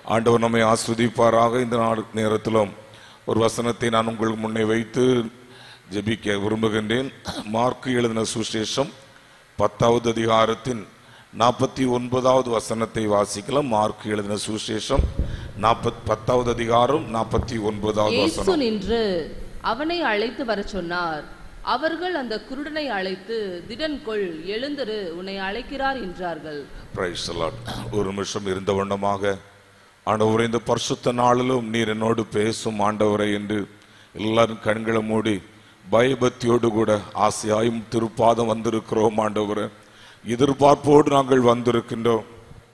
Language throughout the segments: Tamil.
ஆண்டவர் நம்மை ஆஸ்வதிப்பாராக இந்த நாள் நேரத்திலும் ஒரு வசனத்தை நான் உங்களுக்கு முன்னே வைத்து ஜெபிக்க விரும்புகின்றேன் மார்க்கு எழுதின சுசேஷம் பத்தாவது அதிகாரத்தின் நாற்பத்தி ஒன்பதாவது வசனத்தை வாசிக்கலாம் மார்க் எழுதின சுசேஷம் நாற்பத் பத்தாவது அதிகாரம் நாற்பத்தி ஒன்பதாவது இயேசு வசனம் நின்று அவனை அழைத்து வரச் சொன்னார் அவர்கள் அந்த குருடனை அழைத்து திடன் கொள் எழுந்திரு உன்னை அழைக்கிறார் என்றார்கள் Praise the Lord. ஒரு நிமிஷம் இருந்த வண்ணமாக ஆண்டவரே இந்த பரிசுத்த நாளிலும் நீர் என்னோடு பேசும் ஆண்டவரை என்று எல்லாரும் கண்களை மூடி பயபக்தியோடு கூட ஆசையாயும் திருப்பாதம் வந்திருக்கிறோம் ஆண்டவரே எதிர்பார்ப்போடு நாங்கள் வந்திருக்கின்றோம்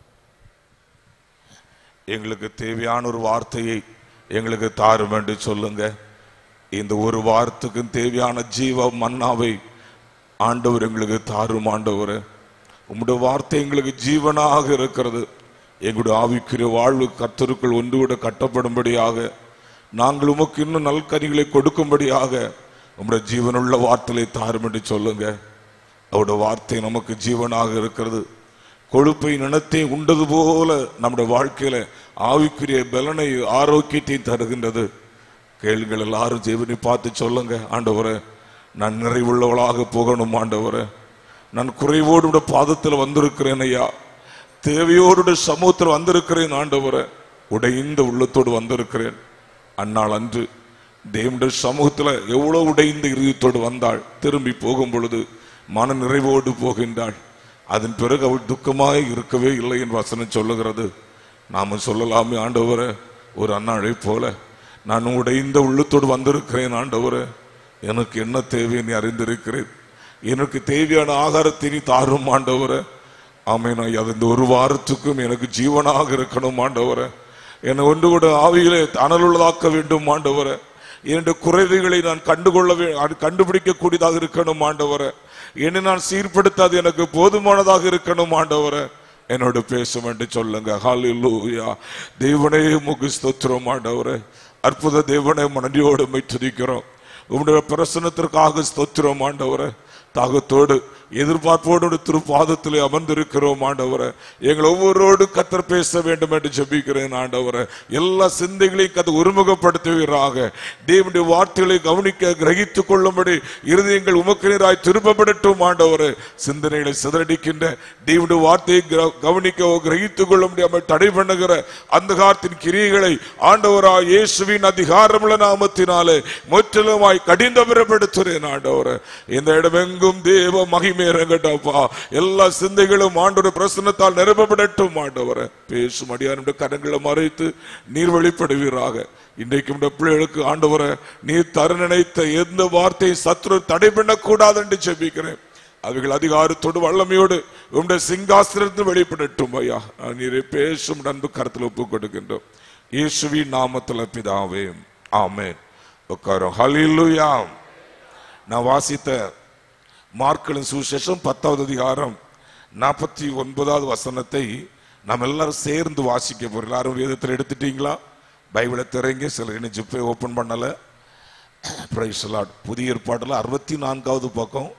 எங்களுக்கு தேவையான ஒரு வார்த்தையை எங்களுக்கு தாரும் என்று சொல்லுங்க இந்த ஒரு வாரத்துக்கும் தேவையான ஜீவ மன்னாவை ஆண்டவர் எங்களுக்கு தாரும் ஆண்டவர் உம்முடைய வார்த்தை எங்களுக்கு ஜீவனாக இருக்கிறது எங்களுடைய ஆவிக்குரிய வாழ்வு கத்தருக்குள் ஒன்று கூட கட்டப்படும்படியாக நாங்கள் உமக்கு இன்னும் நல்கனிகளை கொடுக்கும்படியாக உம்முடைய ஜீவனுள்ள வார்த்தையை தாரும் என்று சொல்லுங்க அவருடைய வார்த்தை நமக்கு ஜீவனாக இருக்கிறது கொழுப்பை நினத்தை உண்டது போல நம்முடைய வாழ்க்கையில ஆவிக்குரிய பலனை ஆரோக்கியத்தை தருகின்றது கேளுங்கள் எல்லாரும் ஜீவனை பார்த்து சொல்லுங்க ஆண்டவரே நான் நிறைவுள்ளவளாக போகணும் ஆண்டவரே நான் குறைவோடு உடைய பாதத்தில் வந்திருக்கிறேன் ஐயா தேவையோடு உடைய சமூகத்தில் வந்திருக்கிறேன் ஆண்டவரே உடைந்த உள்ளத்தோடு வந்திருக்கிறேன் அந்நாள் அன்று தேவனுடைய சமூகத்தில் எவ்வளவு உடைந்த இருதயத்தோடு வந்தாள் திரும்பி போகும் பொழுது மன நிறைவோடு போகின்றாள் அதன் பிறகு அவள் துக்கமாய் இருக்கவே இல்லை என் வசனம் சொல்லுகிறது நாம சொல்லலாமே ஆண்டவரே ஒரு அன்னாளை போல நான் உடைந்த உள்ளத்தோடு வந்திருக்கிறேன் ஆண்டவரே எனக்கு என்ன தேவை நீ அறிந்திருக்கிறேன் எனக்கு தேவையான ஆகாரத்தை நீ தாரும் ஆண்டவரே ஆமே நான் அது இந்த ஒரு வாரத்துக்கும் எனக்கு ஜீவனாக இருக்கணும் ஆண்டவரே என்னை ஒன்று கூட ஆவியிலே அனலுள்ளதாக்க வேண்டும் ஆண்டவரே என்னுடைய குறைவுகளை நான் கண்டுகொள்ள வே- அது கண்டுபிடிக்க கூடியதாக இருக்கணும் ஆண்டவரே என்னை நான் சீர்படுத்தாது எனக்கு போதுமானதாக இருக்கணும் ஆண்டவரே என்னோட பேசும் என்று சொல்லுங்க ஹalleluya தேவனே முகு ஸ்தோத்திரம் ஆண்டவரே அற்புத தேவனே நன்றியோடு மை துதிக்கிறோம் உம்முடைய பிரசனத்திற்காக ஸ்தோத்திரம் ஆண்டவரே தாகத்தோடு எதிர்பார்ப்போடு திருப்பாதத்திலே அமர்ந்திருக்கிறோம் ஆண்டவரே எங்கள் ஒவ்வொருவரோடு கத்தர் பேச வேண்டும் என்று ஜெபிக்கிறேன் ஆண்டவரே எல்லா சிந்தைகளையும் கதை ஒருமுகப்படுத்துவீராக தேவனுடைய வார்த்தைகளை கவனிக்க கிரகித்துக் கொள்ளும்படி இருதயங்கள் உமக்கு நீராய் திருப்பப்படட்டும் ஆண்டவரே சிந்தனைகளை சிதறடிக்கின்ற தேவனுடைய வார்த்தையை கிர- கவனிக்க கிரகித்துக் கொள்ள முடியாமல் தடை பண்ணுகிற அந்த காலத்தின் கிரியைகளை ஆண்டவராய் இயேசுவின் அதிகாரமுள்ள நாமத்தினாலே முற்றிலுமாய் கடிந்தபுரப்படுத்துகிறேன் ஆண்டவரே இந்த இடமெங்கும் தேவ மகிமை இறங்கட்டப்பா எல்லா சிந்தைகளும் ஆண்டோட பிரசன்னத்தால் நிரப்பப்படட்டும் ஆண்டவரே பேசும் அடியானுடைய கரங்களை மறைத்து நீர் வெளிப்படுவீராக இன்றைக்கு இந்த பிள்ளைகளுக்கு ஆண்டவரை நீர் தர நினைத்த எந்த வார்த்தையும் சத்ரு தடை பண்ணக்கூடாது என்று ஜெபிக்கிறேன் அவைகள் அதிகாரத்தோடு வல்லமையோடு உம்முடைய சிங்காசனத்தில் வெளிப்படட்டும் ஐயா நான் நீரை பேசும் அன்பு கருத்தில் ஒப்பு கொடுக்கின்றோம் இயேசுவின் நாமத்துல பிதாவே ஆமென் உட்காரும் ஹalleluya நான் வாசித்த மார்க்களின் சுவிசேஷம் பத்தாவது அதிகாரம் நாற்பத்தி ஒன்பதாவது வசனத்தை நாம் எல்லாரும் சேர்ந்து வாசிக்க போறோம் எல்லாரும் வேதத்தில் எடுத்துட்டீங்களா பைபிளை திறங்க சிலர் இன்னும் ஜிப்பை ஓபன் பண்ணல பிரைஸ் லார்ட் புதிய ஏற்பாடுல அறுபத்தி நான்காவது பக்கம்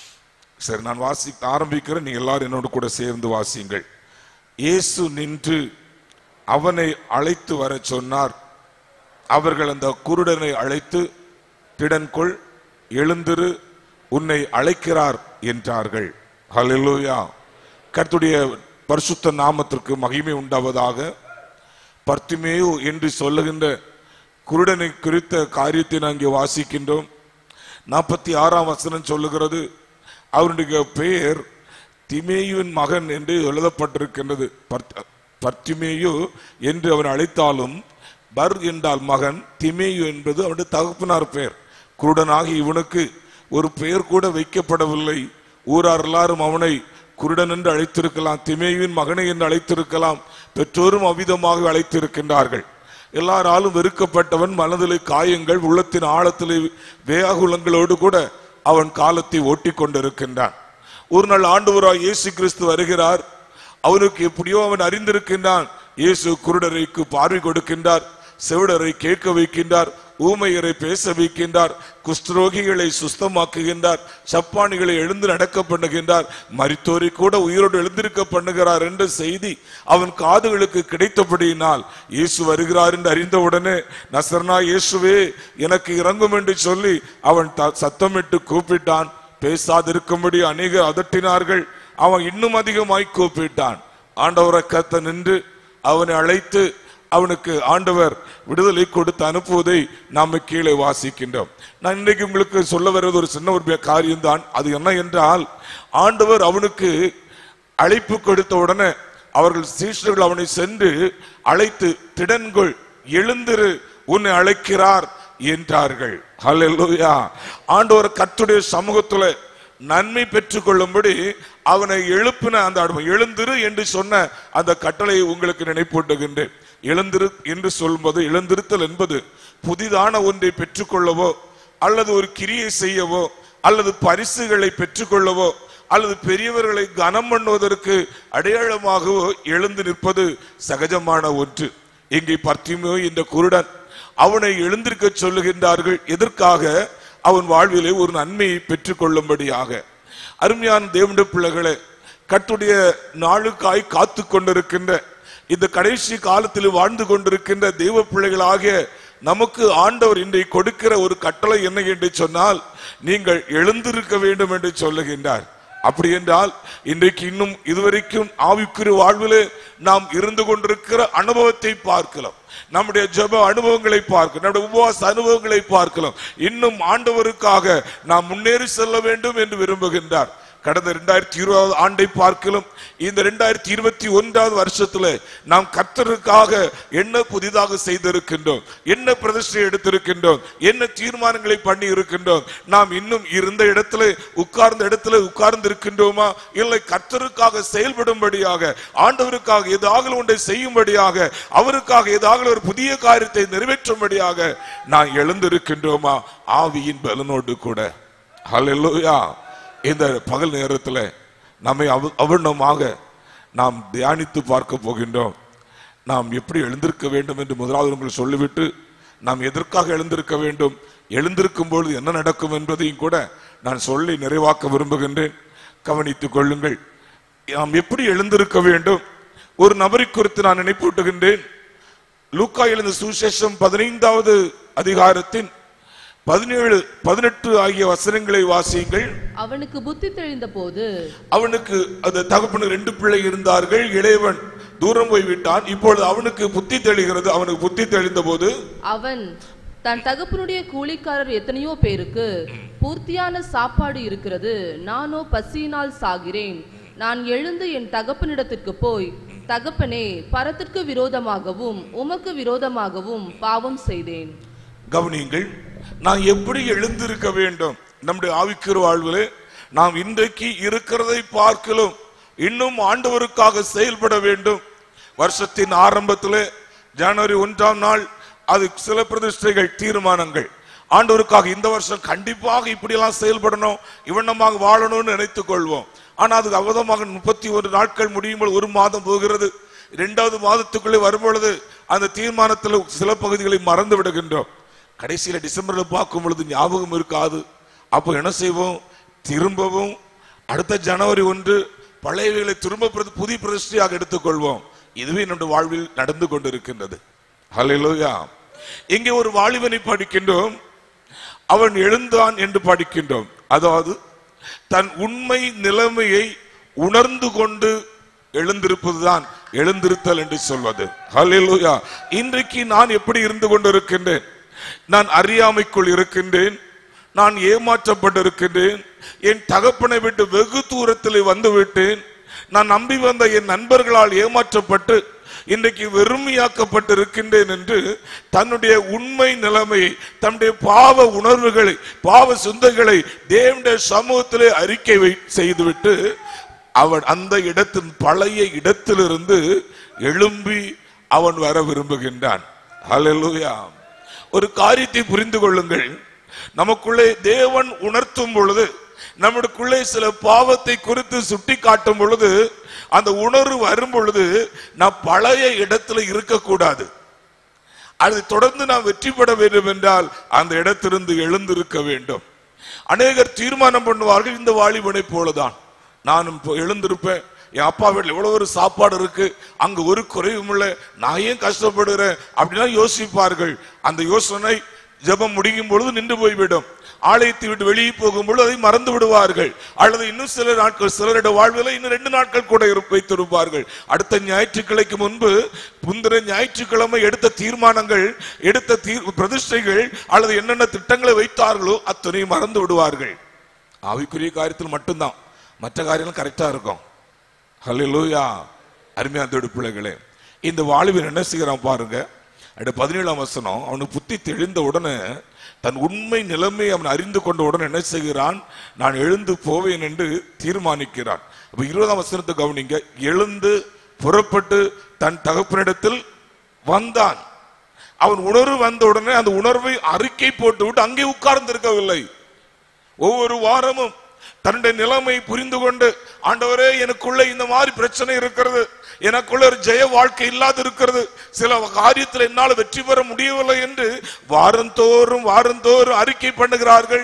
சரி நான் வாசி ஆரம்பிக்கிறேன் நீங்க எல்லாரும் என்னோடு கூட சேர்ந்து வாசியுங்கள் இயேசு நின்று அவனை அழைத்து வரச் சொன்னார் அவர்கள் அந்த குருடனை அழைத்து திடன்கொள் எழுந்திரு உன்னை அழைக்கிறார் என்றார்கள் ஹalleluya கர்த்தருடைய பரிசுத்த நாமத்திற்கு மகிமை உண்டாவதாக பர்த்திமேயு என்று சொல்லுகின்ற குருடனை குறித்த காரியத்தை நான் இங்கே வாசிக்கின்றோம் நாற்பத்தி ஆறாம் வசனம் சொல்லுகிறது அவருடைய பெயர் திமேயுவின் மகன் என்று எழுதப்பட்டிருக்கின்றது பர்த்- பர்த்திமேயு என்று அவன் அழைத்தாலும் பர் என்றால் மகன் திமேயு என்பது அவனுடைய தகப்பனார் பெயர் குருடனாகி இவனுக்கு ஒரு பெயர் கூட வைக்கப்படவில்லை ஊரார் எல்லாரும் அவனை குருடன் என்று அழைத்திருக்கலாம் திமேயுவின் மகனை என்று அழைத்திருக்கலாம் பெற்றோரும் அவ்விதமாக அழைத்திருக்கின்றார்கள் எல்லாராலும் வெறுக்கப்பட்டவன் மனதிலே காயங்கள் உள்ளத்தின் ஆழத்திலே வேகுலங்களோடு கூட அவன் காலத்தை ஓட்டி கொண்டிருக்கின்றான் ஒரு நாள் ஆண்டவராய் இயேசு கிறிஸ்து வருகிறார் அவனுக்கு எப்படியோ அவன் அறிந்திருக்கின்றான் இயேசு குருடரைக்கு பார்வை கொடுக்கின்றார் செவிடரை கேட்க வைக்கின்றார் ஊமையரை பேச வைக்கின்றார் குஷ்டரோகிகளை சுஸ்தமாக்குகின்றார் சப்பானிகளை எழுந்து நடக்க பண்ணுகின்றார் மரித்தோரை கூட உயிரோடு எழுந்திருக்க பண்ணுகிறார் என்ற செய்தி அவன் காதுகளுக்கு கிடைத்தபடியினால் இயேசு வருகிறார் என்று அறிந்தவுடனே நசர்னா இயேசுவே எனக்கு இறங்கும் என்று சொல்லி அவன் த- சத்தமிட்டு கூப்பிட்டான் பேசாதிருக்கும்படி அநேகர் அதட்டினார்கள் அவன் இன்னும் அதிகமாய் கூப்பிட்டான் ஆண்டவரை கத்த நின்று அவனை அழைத்து அவனுக்கு ஆண்டவர் விடுதலை கொடுத்து அனுப்புவதை நாம கீழே வாசிக்கின்றோம் நான் இன்னைக்கு உங்களுக்கு சொல்ல வருவது ஒரு சின்ன ஒரு காரியம்தான் அது என்ன என்றால் ஆண்டவர் அவனுக்கு அழைப்பு கொடுத்த உடனே அவர்கள் சீஷர்கள் அவனை சென்று அழைத்து திடன்கொள் எழுந்திரு உன்னை அழைக்கிறார் என்றார்கள் ஹalleluya ஆண்டவர் கர்த்தருடைய சமூகத்துல நன்மை பெற்றுக்கொள்ளும்படி அவனை எழுப்பின அந்த அனுபவம். எழுந்திரு என்று சொன்ன அந்த கட்டளையை உங்களுக்கு நினைப்பூட்டுகின்றேன் எழுந்திரு என்று சொல்லும்போது எழுந்திருத்தல் என்பது புதிதான ஒன்றை பெற்றுக்கொள்ளவோ அல்லது ஒரு கிரியை செய்யவோ அல்லது பரிசுகளை பெற்றுக்கொள்ளவோ அல்லது பெரியவர்களை கனம் பண்ணுவதற்கு அடையாளமாகவோ எழுந்து நிற்பது சகஜமான ஒன்று இங்கே பர்த்திமோ இந்த குருடன் அவனை எழுந்திருக்க சொல்லுகின்றார்கள் எதற்காக அவன் வாழ்விலே ஒரு நன்மையை பெற்றுக் கொள்ளும்படியாக அருமையான தேவனுடைய பிள்ளைகளே கட்டுடைய நாளுக்காய் காத்து கொண்டிருக்கின்ற இந்த கடைசி காலத்தில் வாழ்ந்து கொண்டிருக்கின்ற தெய்வ பிள்ளைகளாகிய நமக்கு ஆண்டவர் இன்றைக்கு கொடுக்கிற ஒரு கட்டளை என்ன என்று சொன்னால் நீங்கள் எழுந்திருக்க வேண்டும் என்று சொல்லுகின்றார் அப்படி என்றால் இன்றைக்கு இன்னும் இதுவரைக்கும் ஆவிக்குரிய வாழ்விலே நாம் இருந்து கொண்டிருக்கிற அனுபவத்தை பார்க்கலாம் நம்முடைய ஜெப அனுபவங்களை பார்க்கலாம் நம்முடைய உபவாச அனுபவங்களை பார்க்கலாம் இன்னும் ஆண்டவருக்காக நாம் முன்னேறி செல்ல வேண்டும் என்று விரும்புகின்றார் கடந்த இரண்டாயிரத்தி இருபதாவது ஆண்டை பார்க்கலாம் இந்த இரண்டாயிரத்தி இருபத்தி ஒன்றாவது வருஷத்துல நாம் கர்த்தருக்காக என்ன புதிதாக செய்திருக்கின்றோம் என்ன பிரதிஷ்டை எடுத்திருக்கின்றோம் என்ன தீர்மானங்களை பண்ணி இருக்கின்றோம் நாம் இன்னும் இருந்த இடத்துல உட்கார்ந்த இடத்துல உட்கார்ந்து இருக்கின்றோமா இல்லை கர்த்தருக்காக செயல்படும்படியாக ஆண்டவருக்காக ஏதாவது ஒன்றை செய்யும்படியாக அவருக்காக ஏதாவது ஒரு புதிய காரியத்தை நிறைவேற்றும்படியாக நான் எழுந்திருக்கின்றோமா ஆவியின் பலனோடு கூட ஹalleluya இந்த பகல் நேரத்தில் நம்மை அவ- அவர்ணமாக நாம் தியானித்து பார்க்க போகின்றோம் நாம் எப்படி எழுந்திருக்க வேண்டும் என்று முதலாவது உங்களுக்கு சொல்லிவிட்டு நாம் எதற்காக எழுந்திருக்க வேண்டும் எழுந்திருக்கும் பொழுது என்ன நடக்கும் என்பதையும் கூட நான் சொல்லி நிறைவாக்க விரும்புகின்றேன் கவனித்துக் கொள்ளுங்கள் நாம் எப்படி எழுந்திருக்க வேண்டும் ஒரு நபரை குறித்து நான் நினைப்பூட்டுகின்றேன் லூக்கா எழுந்த சுசேஷம் பதினைந்தாவது அதிகாரத்தின் பதினேழு பதினெட்டு ஆகிய வசனங்களை வாசியுங்கள் அவனுக்கு புத்தி தெளிந்த போது அவனுக்கு அந்த தகப்பனுக்கு ரெண்டு பிள்ளை இருந்தார்கள் இளையவன் தூரம் போய் விட்டான் இப்பொழுது அவனுக்கு புத்தி தெளிகிறது அவனுக்கு புத்தி தெளிந்த போது அவன் தன் தகப்பனுடைய கூலிக்காரர் எத்தனையோ பேருக்கு பூர்த்தியான சாப்பாடு இருக்கிறது நானோ பசியினால் சாகிறேன் நான் எழுந்து என் தகப்பனிடத்திற்கு போய் தகப்பனே பரத்திற்கு விரோதமாகவும் உமக்கு விரோதமாகவும் பாவம் செய்தேன் கவனியுங்கள் நான் எப்படி எழுந்திருக்க வேண்டும் நம்முடைய ஆவிக்குற வாழ்விலே நாம் இன்றைக்கு இருக்கிறதை பார்க்கலாம் இன்னும் ஆண்டவருக்காக செயல்பட வேண்டும் வருஷத்தின் ஆரம்பத்திலே ஜனவரி ஒன்றாம் நாள் அது சில பிரதிஷ்டைகள் தீர்மானங்கள் ஆண்டவருக்காக இந்த வருஷம் கண்டிப்பாக இப்படியெல்லாம் செயல்படணும் இவண்ணமாக வாழணும்னு நினைத்துக் கொள்வோம் ஆனா அதுக்கு அவதமாக முப்பத்தி ஒரு நாட்கள் முடியும் பொழுது ஒரு மாதம் போகிறது இரண்டாவது மாதத்துக்குள்ளே வரும்பொழுது அந்த தீர்மானத்தில் சில பகுதிகளை மறந்து விடுகின்றோம் கடைசியில டிசம்பர்ல பார்க்கும் பொழுது ஞாபகம் இருக்காது அப்போ என்ன செய்வோம் திரும்பவும் அடுத்த ஜனவரி ஒன்று பழையவைகளை திரும்ப பிரதி- புதிய பிரதிஷ்டையாக எடுத்துக்கொள்வோம் இதுவே நம்முடைய வாழ்வில் நடந்து கொண்டிருக்கின்றது ஹalleluya இங்கே ஒரு வாலிபனை படிக்கின்றோம் அவன் எழுந்தான் என்று படிக்கின்றோம் அதாவது தன் உண்மை நிலைமையை உணர்ந்து கொண்டு எழுந்திருப்பதுதான் எழுந்திருத்தல் என்று சொல்வது ஹalleluya இன்றைக்கு நான் எப்படி இருந்து கொண்டிருக்கின்றேன் நான் அறியாமைக்குள் இருக்கின்றேன் நான் ஏமாற்றப்பட்டிருக்கின்றேன் என் தகப்பனை விட்டு வெகு தூரத்தில் வந்து விட்டேன் நான் நம்பி வந்த என் நண்பர்களால் ஏமாற்றப்பட்டு இன்றைக்கு வெறுமையாக்கப்பட்டு இருக்கின்றேன் என்று தன்னுடைய உண்மை நிலைமையை தன்னுடைய பாவ உணர்வுகளை பாவ சிந்தைகளை தேவனுடைய சமூகத்திலே அறிக்கை வை- செய்துவிட்டு அவன் அந்த இடத்தின் பழைய இடத்திலிருந்து எழும்பி அவன் வர விரும்புகின்றான் ஹalleluya ஒரு காரியத்தை புரிந்து கொள்ளுங்கள் நமக்குள்ளே தேவன் உணர்த்தும் பொழுது நம்முடைய சில பாவத்தை குறித்து சுட்டி காட்டும் பொழுது அந்த உணர்வு வரும் பொழுது நான் பழைய இடத்துல இருக்கக்கூடாது அதை தொடர்ந்து நாம் வெற்றி பெற வேண்டும் என்றால் அந்த இடத்திலிருந்து எழுந்திருக்க வேண்டும் அநேகர் தீர்மானம் பண்ணுவார்கள் இந்த வாலிபனை போலதான் நானும் இப்போ எழுந்திருப்பேன் என் அப்பா வீட்டில் எவ்வளவு ஒரு சாப்பாடு இருக்கு அங்க ஒரு குறைவும் இல்லை நான் ஏன் கஷ்டப்படுகிறேன் அப்படிலாம் யோசிப்பார்கள் அந்த யோசனை ஜெபம் முடியும் பொழுது நின்று போய்விடும் ஆலயத்தை விட்டு வெளியே போகும்பொழுது அதை மறந்து விடுவார்கள் அல்லது இன்னும் சில நாட்கள் சிலருடைய வாழ்வில் இன்னும் ரெண்டு நாட்கள் கூட இரு- வைத்திருப்பார்கள் அடுத்த ஞாயிற்றுக்கிழமைக்கு முன்பு முந்தின ஞாயிற்றுக்கிழமை எடுத்த தீர்மானங்கள் எடுத்த தீர் பிரதிஷ்டைகள் அல்லது என்னென்ன திட்டங்களை வைத்தார்களோ அத்தனையும் மறந்து விடுவார்கள் ஆவிக்குரிய காரியத்தில் மட்டும்தான் மற்ற காரியங்கள் கரெக்டா இருக்கும் ஹalleluya அருமையான தேடு பிள்ளைகளே இந்த வாலிபன் என்ன செய்கிறான் பாருங்க அட பதினேழாம் வசனம் அவனுக்கு புத்தி தெளிந்த உடனே தன் உண்மை நிலைமை அவன் அறிந்து கொண்ட உடனே என்ன செய்கிறான் நான் எழுந்து போவேன் என்று தீர்மானிக்கிறான் அப்ப இருபதாம் வசனத்தை கவனிங்க எழுந்து புறப்பட்டு தன் தகப்பனிடத்தில் வந்தான் அவன் உணர்வு வந்த உடனே அந்த உணர்வை அறிக்கை போட்டு விட்டு அங்கே உட்கார்ந்திருக்கவில்லை ஒவ்வொரு வாரமும் தன்னுடைய நிலைமை புரிந்து கொண்டு ஆண்டவரே எனக்குள்ள இந்த மாதிரி பிரச்சனை இருக்கிறது எனக்குள்ள ஒரு ஜெய வாழ்க்கை இல்லாது இருக்கிறது சில காரியத்தில் என்னால் வெற்றி பெற முடியவில்லை என்று வாரந்தோறும் வாரந்தோறும் அறிக்கை பண்ணுகிறார்கள்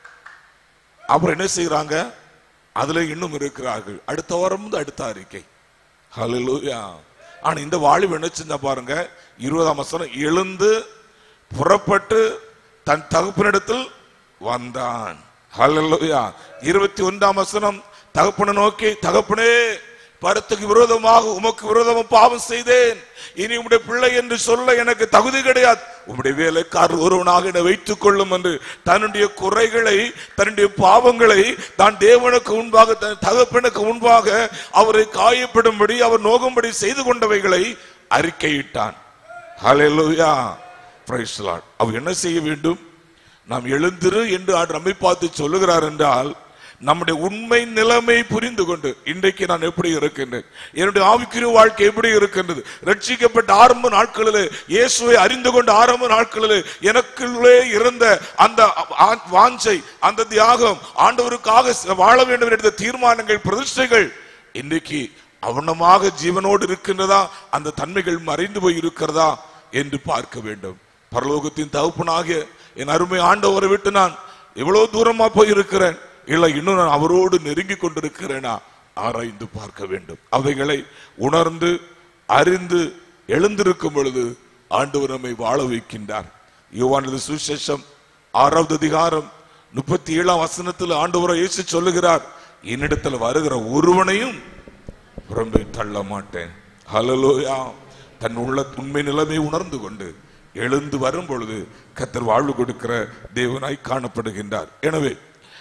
அப்புறம் என்ன செய்யறாங்க அதுல இன்னும் இருக்கிறார்கள் அடுத்த வாரம் வந்து அடுத்த அறிக்கை ஹalleluya ஆனா இந்த வாலிப என்ன செஞ்சா பாருங்க இருபதாம் வசனம் எழுந்து புறப்பட்டு தன் தகப்பனிடத்தில் வந்தான் ஹalleluya இருபத்தி ஒன்றாம் வசனம் தகப்பனை நோக்கி தகப்பனே பரத்துக்கு விரோதமாக உமக்கு விரோதமாக பாவம் செய்தேன் இனி உம்முடைய பிள்ளை என்று சொல்ல எனக்கு தகுதி கிடையாது உம்முடைய வேலைக்காரர் ஒருவனாக என்னை வைத்துக் கொள்ளும் என்று தன்னுடைய குறைகளை தன்னுடைய பாவங்களை தான் தேவனுக்கு முன்பாக தன் தகப்பனுக்கு முன்பாக அவரை காயப்படும்படி அவர் நோகும்படி செய்து கொண்டவைகளை அறிக்கையிட்டான் ஹalleluya praise the Lord அவர் என்ன செய்ய வேண்டும் நாம் எழுந்திரு என்று ஆண்டு நம்மை பார்த்து சொல்லுகிறார் என்றால் நம்முடைய உண்மை நிலைமை புரிந்து கொண்டு இன்றைக்கு நான் எப்படி இருக்கின்றேன் என்னுடைய ஆவிக்குரிய வாழ்க்கை எப்படி இருக்கின்றது ரட்சிக்கப்பட்ட ஆரம்ப நாட்களிலே இயேசுவை அறிந்து கொண்ட ஆரம்ப நாட்களிலே எனக்குள்ளே இருந்த அந்த ஆ- வாஞ்சை அந்த தியாகம் ஆண்டவருக்காக வாழ வேண்டும் என்ற தீர்மானங்கள் பிரதிஷ்டைகள் இன்றைக்கு அவனமாக ஜீவனோடு இருக்கின்றதா அந்த தன்மைகள் மறைந்து போய் இருக்கிறதா என்று பார்க்க வேண்டும் பரலோகத்தின் தகப்பனாகிய என் அருமை ஆண்டவரை விட்டு நான் எவ்வளவு தூரமா போய் இருக்கிறேன் இல்லை இன்னும் நான் அவரோடு நெருங்கி கொண்டிருக்கிறேனா ஆராய்ந்து பார்க்க வேண்டும் அவைகளை உணர்ந்து அறிந்து எழுந்திருக்கும் பொழுது ஆண்டவர் நம்மை வாழ வைக்கின்றார் யோவானது சுசேஷம் ஆறாவது அதிகாரம் முப்பத்தி ஏழாம் வசனத்தில் ஆண்டவரை இயேசு சொல்லுகிறார் என்னிடத்தில் வருகிற ஒருவனையும் புறம்பே தள்ள மாட்டேன் ஹalleluya தன் உள்ள உண்மை நிலைமை உணர்ந்து கொண்டு எழுந்து வரும் பொழுது கத்தர் வாழ்வு கொடுக்கிற தேவனாய் காணப்படுகின்றார் எனவே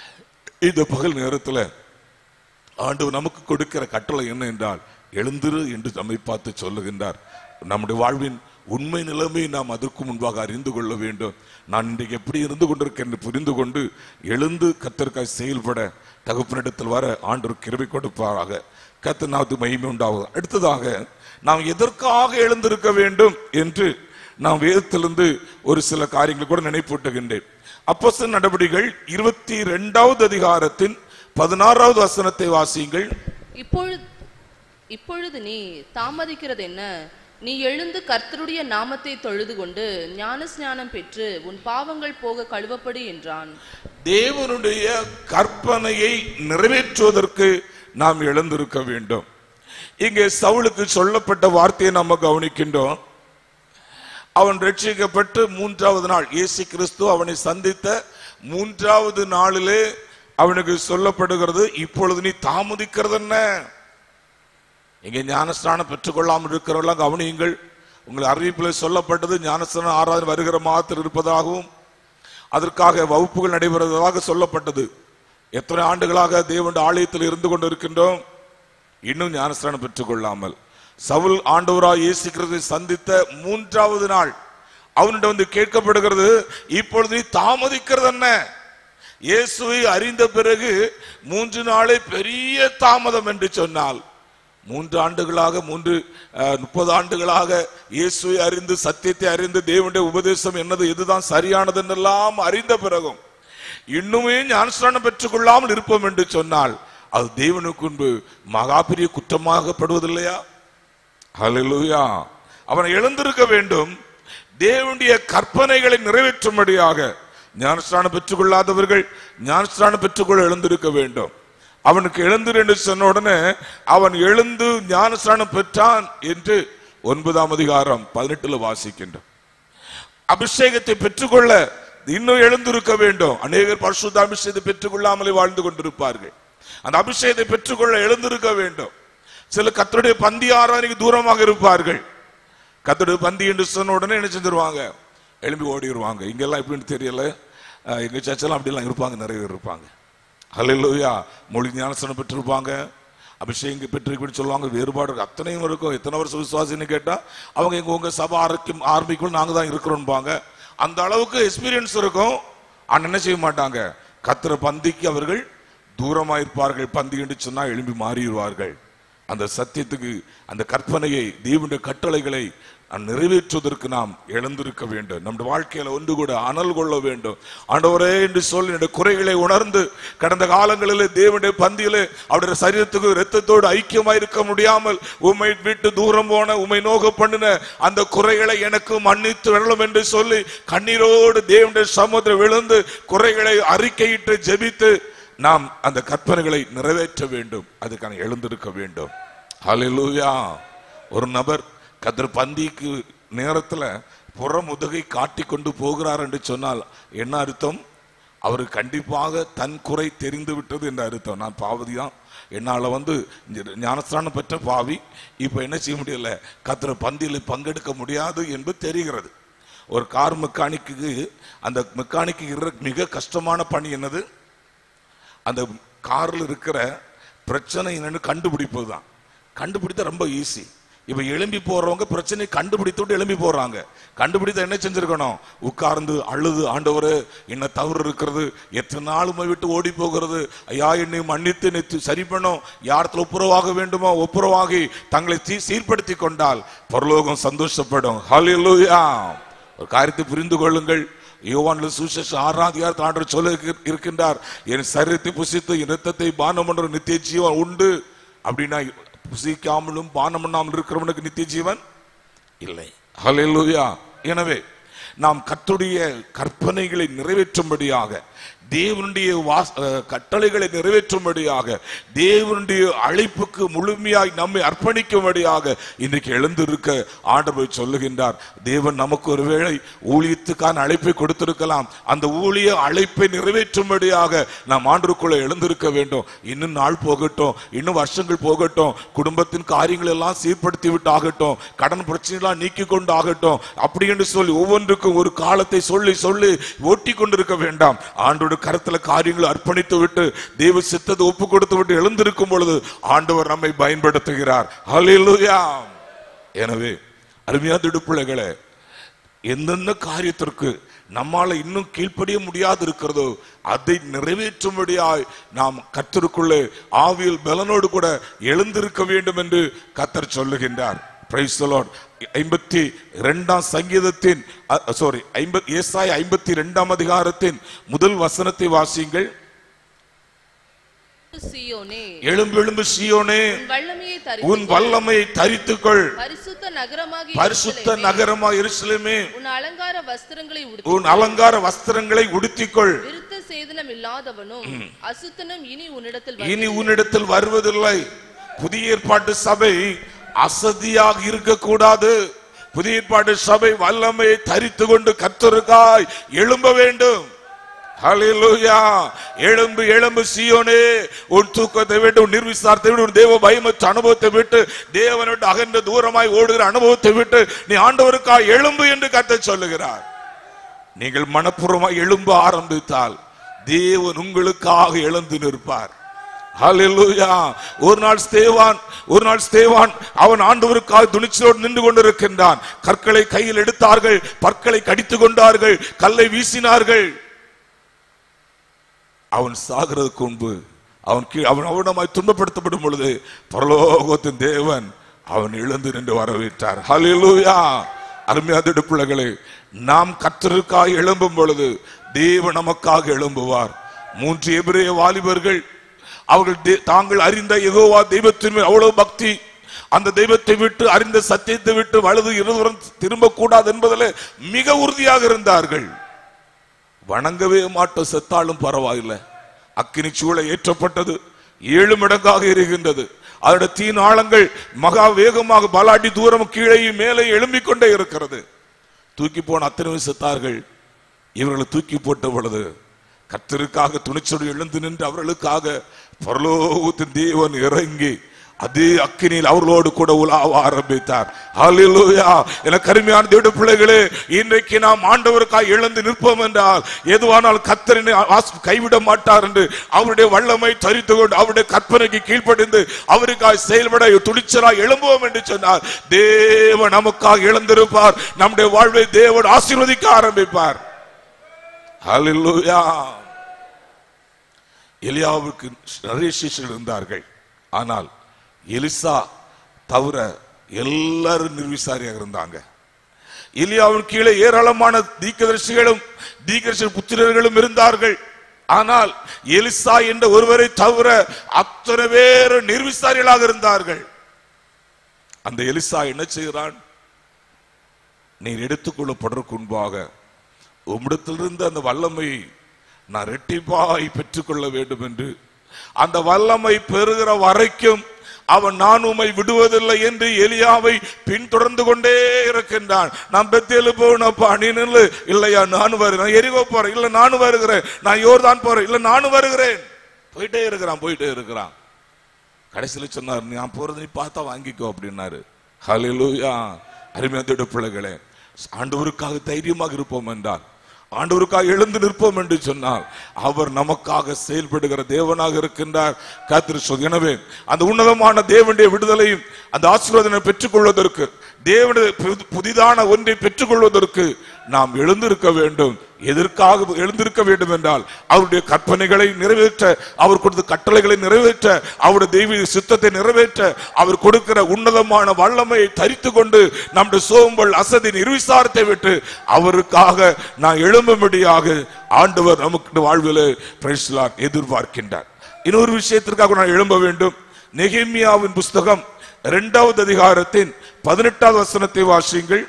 இந்த பகல் நேரத்தில் ஆண்டவர் நமக்கு கொடுக்கிற கட்டளை என்ன என்றால் எழுந்திரு என்று நம்மை பார்த்து சொல்லுகின்றார் நம்முடைய வாழ்வின் உண்மை நிலைமை நாம் அதற்கு முன்பாக அறிந்து கொள்ள வேண்டும் நான் இன்றைக்கு எப்படி இருந்து கொண்டிருக்கேன் என்று புரிந்து கொண்டு எழுந்து கத்தற்காய் செயல்பட தகப்பனிடத்தில் வர ஆண்டவர் கிருபை கொடுப்பாராக கத்தனாவது மகிமை உண்டாகும் அடுத்ததாக நாம் எதற்காக எழுந்திருக்க வேண்டும் என்று நாம் வேதத்திலிருந்து ஒரு சில காரியங்களை கூட நினைப்பூட்டுகின்றேன் அப்போஸ்தலர் நடவடிக்கைகள் இருபத்தி இரண்டாவது அதிகாரத்தின் பதினாறாவது வசனத்தை வாசியுங்கள் இப்பொழுது இப்பொழுது நீ தாமதிக்கிறது என்ன நீ எழுந்து கர்த்தருடைய நாமத்தை தொழுது கொண்டு ஞானஸ்நானம் பெற்று உன் பாவங்கள் போக கழுவப்படு என்றான் தேவனுடைய கற்பனையை நிறைவேற்றுவதற்கு நாம் எழுந்திருக்க வேண்டும் இங்கே சவுலுக்கு சொல்லப்பட்ட வார்த்தையை நம்ம கவனிக்கின்றோம் அவன் ரட்சிக்கப்பட்டு மூன்றாவது நாள் இயேசு கிறிஸ்து அவனை சந்தித்த மூன்றாவது நாளிலே அவனுக்கு சொல்லப்படுகிறது இப்பொழுது நீ தாமதிக்கிறது என்ன இங்கே ஞானஸ்நானம் பெற்றுக்கொள்ளாமல் இருக்கிறவர்களாம் கவனியுங்கள் உங்கள் அறிவிப்பில் சொல்லப்பட்டது ஞானஸ்நானம் ஆராதனை வருகிற மாத்திரம் இருப்பதாகவும் அதற்காக வகுப்புகள் நடைபெறுவதாக சொல்லப்பட்டது எத்தனை ஆண்டுகளாக தேவனுடைய ஆலயத்தில் இருந்து கொண்டு இருக்கின்றோம் இன்னும் ஞானஸ்நானம் பெற்றுக்கொள்ளாமல் சவுல் ஆண்டவராய் இயேசு கிறிஸ்துவை சந்தித்த மூன்றாவது நாள் அவனிடம் வந்து கேட்கப்படுகிறது இப்பொழுது நீ தாமதிக்கிறது என்ன இயேசுவை அறிந்த பிறகு மூன்று நாளே பெரிய தாமதம் என்று சொன்னால் மூன்று ஆண்டுகளாக மூன்று அஹ், முப்பது ஆண்டுகளாக இயேசுவை அறிந்து சத்தியத்தை அறிந்து தேவனுடைய உபதேசம் என்னது எதுதான் சரியானது என்றெல்லாம் அறிந்த பிறகும் இன்னுமே ஞானஸ்நானம் பெற்றுக்கொள்ளாமல் இருப்போம் என்று சொன்னால் அது தேவனுக்கு முன்பு மகா பெரிய குற்றமாகப்படுவதில்லையா ஹalleluya அவன் எழுந்திருக்க வேண்டும் தேவனுடைய கற்பனைகளை நிறைவேற்றும்படியாக ஞானஸ்நானம் பெற்றுக்கொள்ளாதவர்கள் ஞானஸ்நானம் பெற்றுக்கொள்ள எழுந்திருக்க வேண்டும் அவனுக்கு எழுந்திரு என்று சொன்ன உடனே அவன் எழுந்து ஞானஸ்நானம் பெற்றான் என்று ஒன்பதாம் அதிகாரம் பதினெட்டுல வாசிக்கின்றோம் அபிஷேகத்தை பெற்றுக்கொள்ள இன்னும் எழுந்திருக்க வேண்டும் அநேகர் பரிசுத்த அபிஷேகத்தை பெற்றுக்கொள்ளாமலே வாழ்ந்து கொண்டிருப்பார்கள் அந்த அபிஷேகத்தை பெற்றுக்கொள்ள எழுந்திருக்க வேண்டும் சில கத்தருடைய பந்தி ஆராதனைக்கு தூரமாக இருப்பார்கள் கத்தருடைய பந்தி என்று சொன்ன உடனே என்ன செஞ்சிருவாங்க எழும்பி ஓடிடுவாங்க இங்கெல்லாம் எப்படின்னு தெரியல அஹ் எங்க சர்ச்செல்லாம் அப்படிலாம் இருப்பாங்க நிறைய பேர் இருப்பாங்க ஹalleluya மொழி ஞானசனம் பெற்றிருப்பாங்க அபிஷேகம் பெற்றிருக்குன்னு சொல்லுவாங்க வேறுபாடு இருக்கு. அத்தனையும் இருக்கும் எத்தனை வருஷம் விசுவாசின்னு கேட்டா அவங்க எங்க உங்க சபை ஆரம்பிக்கும் ஆரம்பிக்கும் நாங்க தான் இருக்கிறோம்பாங்க அந்த அளவுக்கு எக்ஸ்பீரியன்ஸ் இருக்கும் ஆனா என்ன செய்ய மாட்டாங்க கத்திர பந்திக்கு அவர்கள் தூரமா இருப்பார்கள் பந்தி என்று சொன்னா எழும்பி மாறிடுவார்கள் அந்த சத்தியத்துக்கு அந்த கற்பனையை தேவனுடைய கட்டளைகளை நிறைவேற்றுவதற்கு நாம் எழுந்திருக்க வேண்டும் நம்முடைய வாழ்க்கையில ஒன்று கூட அனல் கொள்ள வேண்டும் ஆண்டவரே என்று சொல்லி என்னுடைய குறைகளை உணர்ந்து கடந்த காலங்களில் தேவனுடைய பந்தியிலே அவருடைய சரீரத்துக்கு இரத்தத்தோடு ஐக்கியமாய் இருக்க முடியாமல் உம்மை விட்டு தூரம் போன உம்மை நோக பண்ணின அந்த குறைகளை எனக்கு மன்னித்து விடலும் என்று சொல்லி கண்ணீரோடு தேவனுடைய சமுதிரம் விழுந்து குறைகளை அறிக்கையிட்டு ஜெபித்து நாம் அந்த கற்பனைகளை நிறைவேற்ற வேண்டும் அதுக்கான எழுந்திருக்க வேண்டும் ஹalleluya ஒரு நபர் கதிர் பந்திக்கு நேரத்துல புறமுதுகை காட்டி கொண்டு போகிறார் என்று சொன்னால் என்ன அர்த்தம் அவர் கண்டிப்பாக தன் குறை தெரிந்து விட்டது என்ற அர்த்தம் நான் பாவதி தான் என்னால வந்து இந்த ஞானஸ்தானம் பெற்ற பாவி இப்ப என்ன செய்ய முடியல கத்திர பந்தியில் பங்கெடுக்க முடியாது என்பது தெரிகிறது ஒரு கார் மெக்கானிக்கு அந்த மெக்கானிக்கு இருக்கிற மிக கஷ்டமான பணி என்னது அந்த கார்ல இருக்கிற பிரச்சனை என்னன்னு கண்டுபிடிப்பது தான் கண்டுபிடித்தா ரொம்ப ஈஸி இப்ப எழும்பி போறவங்க பிரச்சனை கண்டுபிடித்துட்டு எழும்பி போறாங்க கண்டுபிடித்த என்ன செஞ்சிருக்கணும் உட்கார்ந்து அழுது ஆண்டவரே என்ன தவறு இருக்கிறது எத்தனை நாள் உம்மை விட்டு ஓடி போகிறது ஐயா என்னை மன்னித்து என்னை தி- சரி பண்ணும் யாரத்துல ஒப்புரவாக வேண்டுமோ ஒப்புரவாகி தங்களை தீ- சீர்படுத்தி கொண்டால் பரலோகம் சந்தோஷப்படும் ஹalleluya ஒரு காரியத்தை புரிந்து கொள்ளுங்கள் யோவான்ல சுசேஷ ஆறாம் அதிகாரத்தில் ஆண்டவர் சொல்ல இருக்கு- இருக்கின்றார் என் சரீரத்தை புசித்து என் இரத்தத்தை பானம் பண்ற நித்திய ஜீவன் உண்டு அப்படின்னா புசிக்காமலும் பானம் பண்ணாமல் இருக்கிறவனுக்கு நித்திய ஜீவன் இல்லை ஹalleluya எனவே நாம் கர்த்தருடைய கற்பனைகளை நிறைவேற்றும்படியாக தேவனுடைய வாஸ் அஹ், கட்டளைகளை நிறைவேற்றும்படியாக தேவனுடைய அழைப்புக்கு முழுமையாய் நம்மை அர்ப்பணிக்கும்படியாக இன்றைக்கு எழுந்திருக்க ஆண்டவர் சொல்லுகின்றார் தேவன் நமக்கு ஒருவேளை ஊழியத்துக்கான அழைப்பை கொடுத்திருக்கலாம் அந்த ஊழிய அழைப்பை நிறைவேற்றும்படியாக நாம் ஆண்டுக்குள்ள எழுந்திருக்க வேண்டும் இன்னும் நாள் போகட்டும் இன்னும் வருஷங்கள் போகட்டும் குடும்பத்தின் காரியங்கள் எல்லாம் சீர்படுத்தி விட்டு ஆகட்டும் கடன் பிரச்சனைலாம் நீக்கி கொண்டு ஆகட்டும் அப்படி என்று சொல்லி ஒவ்வொன்றுக்கும் ஒரு காலத்தை சொல்லி சொல்லி ஓட்டி கொண்டிருக்க வேண்டாம் ஆண்டோட கருத்துல காரியங்களை அர்ப்பணித்து விட்டு தேவ சித்தத்தை ஒப்பு கொடுத்து விட்டு எழுந்திருக்கும் பொழுது ஆண்டவர் நம்மை பயன்படுத்துகிறார் ஹalleluya எனவே அருமையா திடுப்பிள்ளைகளே எந்தெந்த காரியத்திற்கு நம்மால இன்னும் கீழ்ப்படிய முடியாது இருக்கிறதோ அதை நிறைவேற்றும்படியாய் நாம் கத்தருக்குள்ளே ஆவியில் பலனோடு கூட எழுந்திருக்க வேண்டும் என்று கத்தர் சொல்லுகின்றார் Praise the Lord. ஐம்பத்தி இரண்டாம் சங்கீதத்தின் சாரி ஐம்பத்தி ஏசாய் ஐம்பத்தி இரண்டாம் அதிகாரத்தின் முதல் வசனத்தை வாசியுங்கள் சீயோனே எழும்பு எழும்பு சீயோனே உன் வல்லமையை தரி உன் வல்லமையை தரித்துக்கொள் பரிசுத்த நகரமாகி பரிசுத்த நகரமா எருசலேமே உன் அலங்கார வஸ்திரங்களை உடுத்தி உன் அலங்கார வஸ்திரங்களை உடுத்திக்கொள் விருத்த சேதனம் இல்லாதவனும் அசுத்தனும் இனி உன்னிடத்தில் இனி உன்னிடத்தில் வருவதில்லை புதிய ஏற்பாட்டு சபை அசதியாக இருக்கக்கூடாது புதிய ஏற்பாட்டு சபை வல்லமையை தரித்து கொண்டு கத்தருக்காய் எழும்ப வேண்டும் ஹalleluya எழும்பு எழும்பு சீயோனே உன் தூக்கத்தை விட்டு உன் நிர்விசாரத்தை விட்டு உன் தேவ பயமற்ற அனுபவத்தை விட்டு தேவனை விட்டு அகன்ற தூரமாய் ஓடுகிற அனுபவத்தை விட்டு நீ ஆண்டவருக்காய் எழும்பு என்று கத்த சொல்லுகிறார் நீங்கள் மனப்பூர்வமாய் எழும்ப ஆரம்பித்தால் தேவன் உங்களுக்காக எழுந்து நிற்பார் ஹalleluya ஒரு நாள் ஸ்தேவான் ஒரு நாள் ஸ்தேவான் அவன் ஆண்டவருக்காக துணிச்சலோடு நின்று கொண்டிருக்கின்றான் கற்களை கையில் எடுத்தார்கள் பற்களை கடித்துக் கொண்டார்கள் கல்லை வீசினார்கள் அவன் சாகிறதுக்கு முன்பு அவன் கீழ் அவன் அவனமாய் துன்பப்படுத்தப்படும் பொழுது பரலோகத்தின் தேவன் அவன் எழுந்து நின்று வரவேற்றார் ஹalleluya அருமையான பிள்ளைகளே நாம் கத்தருக்காக எழும்பும் பொழுது தேவன் நமக்காக எழும்புவார் மூன்று எபிரேய வாலிபர்கள் அவர்கள் தே- தாங்கள் அறிந்த யெகோவா தெய்வத்தின் மேல் அவ்வளவு பக்தி அந்த தெய்வத்தை விட்டு அறிந்த சத்தியத்தை விட்டு வலது இருவரும் திரும்பக்கூடாது என்பதில் மிக உறுதியாக இருந்தார்கள் வணங்கவே மாட்டோம் செத்தாலும் பரவாயில்லை அக்கினி சூளை ஏற்றப்பட்டது ஏழு மடங்காக இருக்கின்றது அதோட தீன் ஆழங்கள் மகா வேகமாக பலாடி தூரம் கீழே மேலே எழும்பிக் கொண்டே இருக்கிறது தூக்கி போன அத்தனை செத்தார்கள் இவர்களை தூக்கி போட்ட பொழுது கர்த்தருக்காக துணிச்சோடு எழுந்து நின்று அவர்களுக்காக பரலோகத்தின் தேவன் இறங்கி அதே அக்கினியில் அவர்களோடு கூட உலாவ ஆரம்பித்தார் ஹalleluya என கருமையான தேவ பிள்ளைகளே இன்றைக்கு நாம் ஆண்டவருக்காக எழுந்து நிற்போம் என்றால் எதுவானால் கத்தரினை கைவிட மாட்டார் என்று அவருடைய வல்லமை தரித்து கொண்டு அவருடைய கற்பனைக்கு கீழ்ப்படிந்து அவருக்காக செயல்பட துணிச்சலாய் எழும்புவோம் என்று சொன்னார் தேவன் நமக்காக எழுந்திருப்பார் நம்முடைய வாழ்வை தேவன் ஆசீர்வதிக்க ஆரம்பிப்பார் ஹalleluya எலியாவுக்கு நிறைய சிஷ்யர்கள் இருந்தார்கள் ஆனால் எலிசா தவிர எல்லாரும் நிர்விசாரியாக இருந்தாங்க எலியாவின் கீழே ஏராளமான தீக்கதரிசிகளும் தீக்கதரிசி புத்திரர்களும் இருந்தார்கள் ஆனால் எலிசா என்ற ஒருவரை தவிர அத்தனை பேர் நிர்விசாரிகளாக இருந்தார்கள் அந்த எலிசா என்ன செய்கிறான் நீர் எடுத்துக்கொள்ளப்படுறதுக்கு முன்பாக உம்மிடத்திலிருந்து அந்த வல்லமையை நான் ரெட்டிப்பாய் பெற்றுக்கொள்ள வேண்டும் என்று அந்த வல்லமை பெறுகிற வரைக்கும் அவன் நான் உம்மை விடுவதில்லை என்று எலியாவை பின்தொடர்ந்து கொண்டே இருக்கின்றான் நான் பெத்தேலு போகணும்ப்பா நீ நில்லு இல்லையா நானும் வருகிறேன் நான் எரிகோ போறேன் இல்ல நானும் வருகிறேன் நான் யோர்தான் போறேன் இல்ல நானும் வருகிறேன் போயிட்டே இருக்கிறான் போயிட்டே இருக்கிறான் கடைசியில் சொன்னார் நான் போறது நீ பார்த்தா வாங்கிக்கோ அப்படின்னாரு ஹalleluya அருமையான பிள்ளைகளே ஆண்டவருக்காக தைரியமாக இருப்போம் என்றால் ஆண்டவருக்காக எழுந்து நிற்போம் என்று சொன்னால் அவர் நமக்காக செயல்படுகிற தேவனாக இருக்கின்றார் காத்திரு சொல் எனவே அந்த உன்னதமான தேவனுடைய விடுதலையும் அந்த ஆசீர்வாதனை பெற்றுக்கொள்வதற்கு தேவனுடைய புதி- புதிதான ஒன்றை பெற்றுக்கொள்வதற்கு நாம் எழுந்திருக்க வேண்டும் எதற்காக எழுந்திருக்க வேண்டும் என்றால் அவருடைய கற்பனைகளை நிறைவேற்ற அவர் கொடுத்த கட்டளைகளை நிறைவேற்ற அவருடைய தெய்வீக சித்தத்தை நிறைவேற்ற அவர் கொடுக்கிற உன்னதமான வல்லமையை தரித்து கொண்டு நம்முடைய சோம்பல் அசதி நிர்விசாரத்தை விட்டு அவருக்காக நான் எழும்பும்படியாக ஆண்டவர் நமக்கு வாழ்விலே praise the Lord, எதிர்பார்க்கின்றார் இன்னொரு விஷயத்திற்காக நான் எழும்ப வேண்டும் நெகேமியாவின் புஸ்தகம் இரண்டாவது அதிகாரத்தின் பதினெட்டாவது வசனத்தை வாசியுங்கள்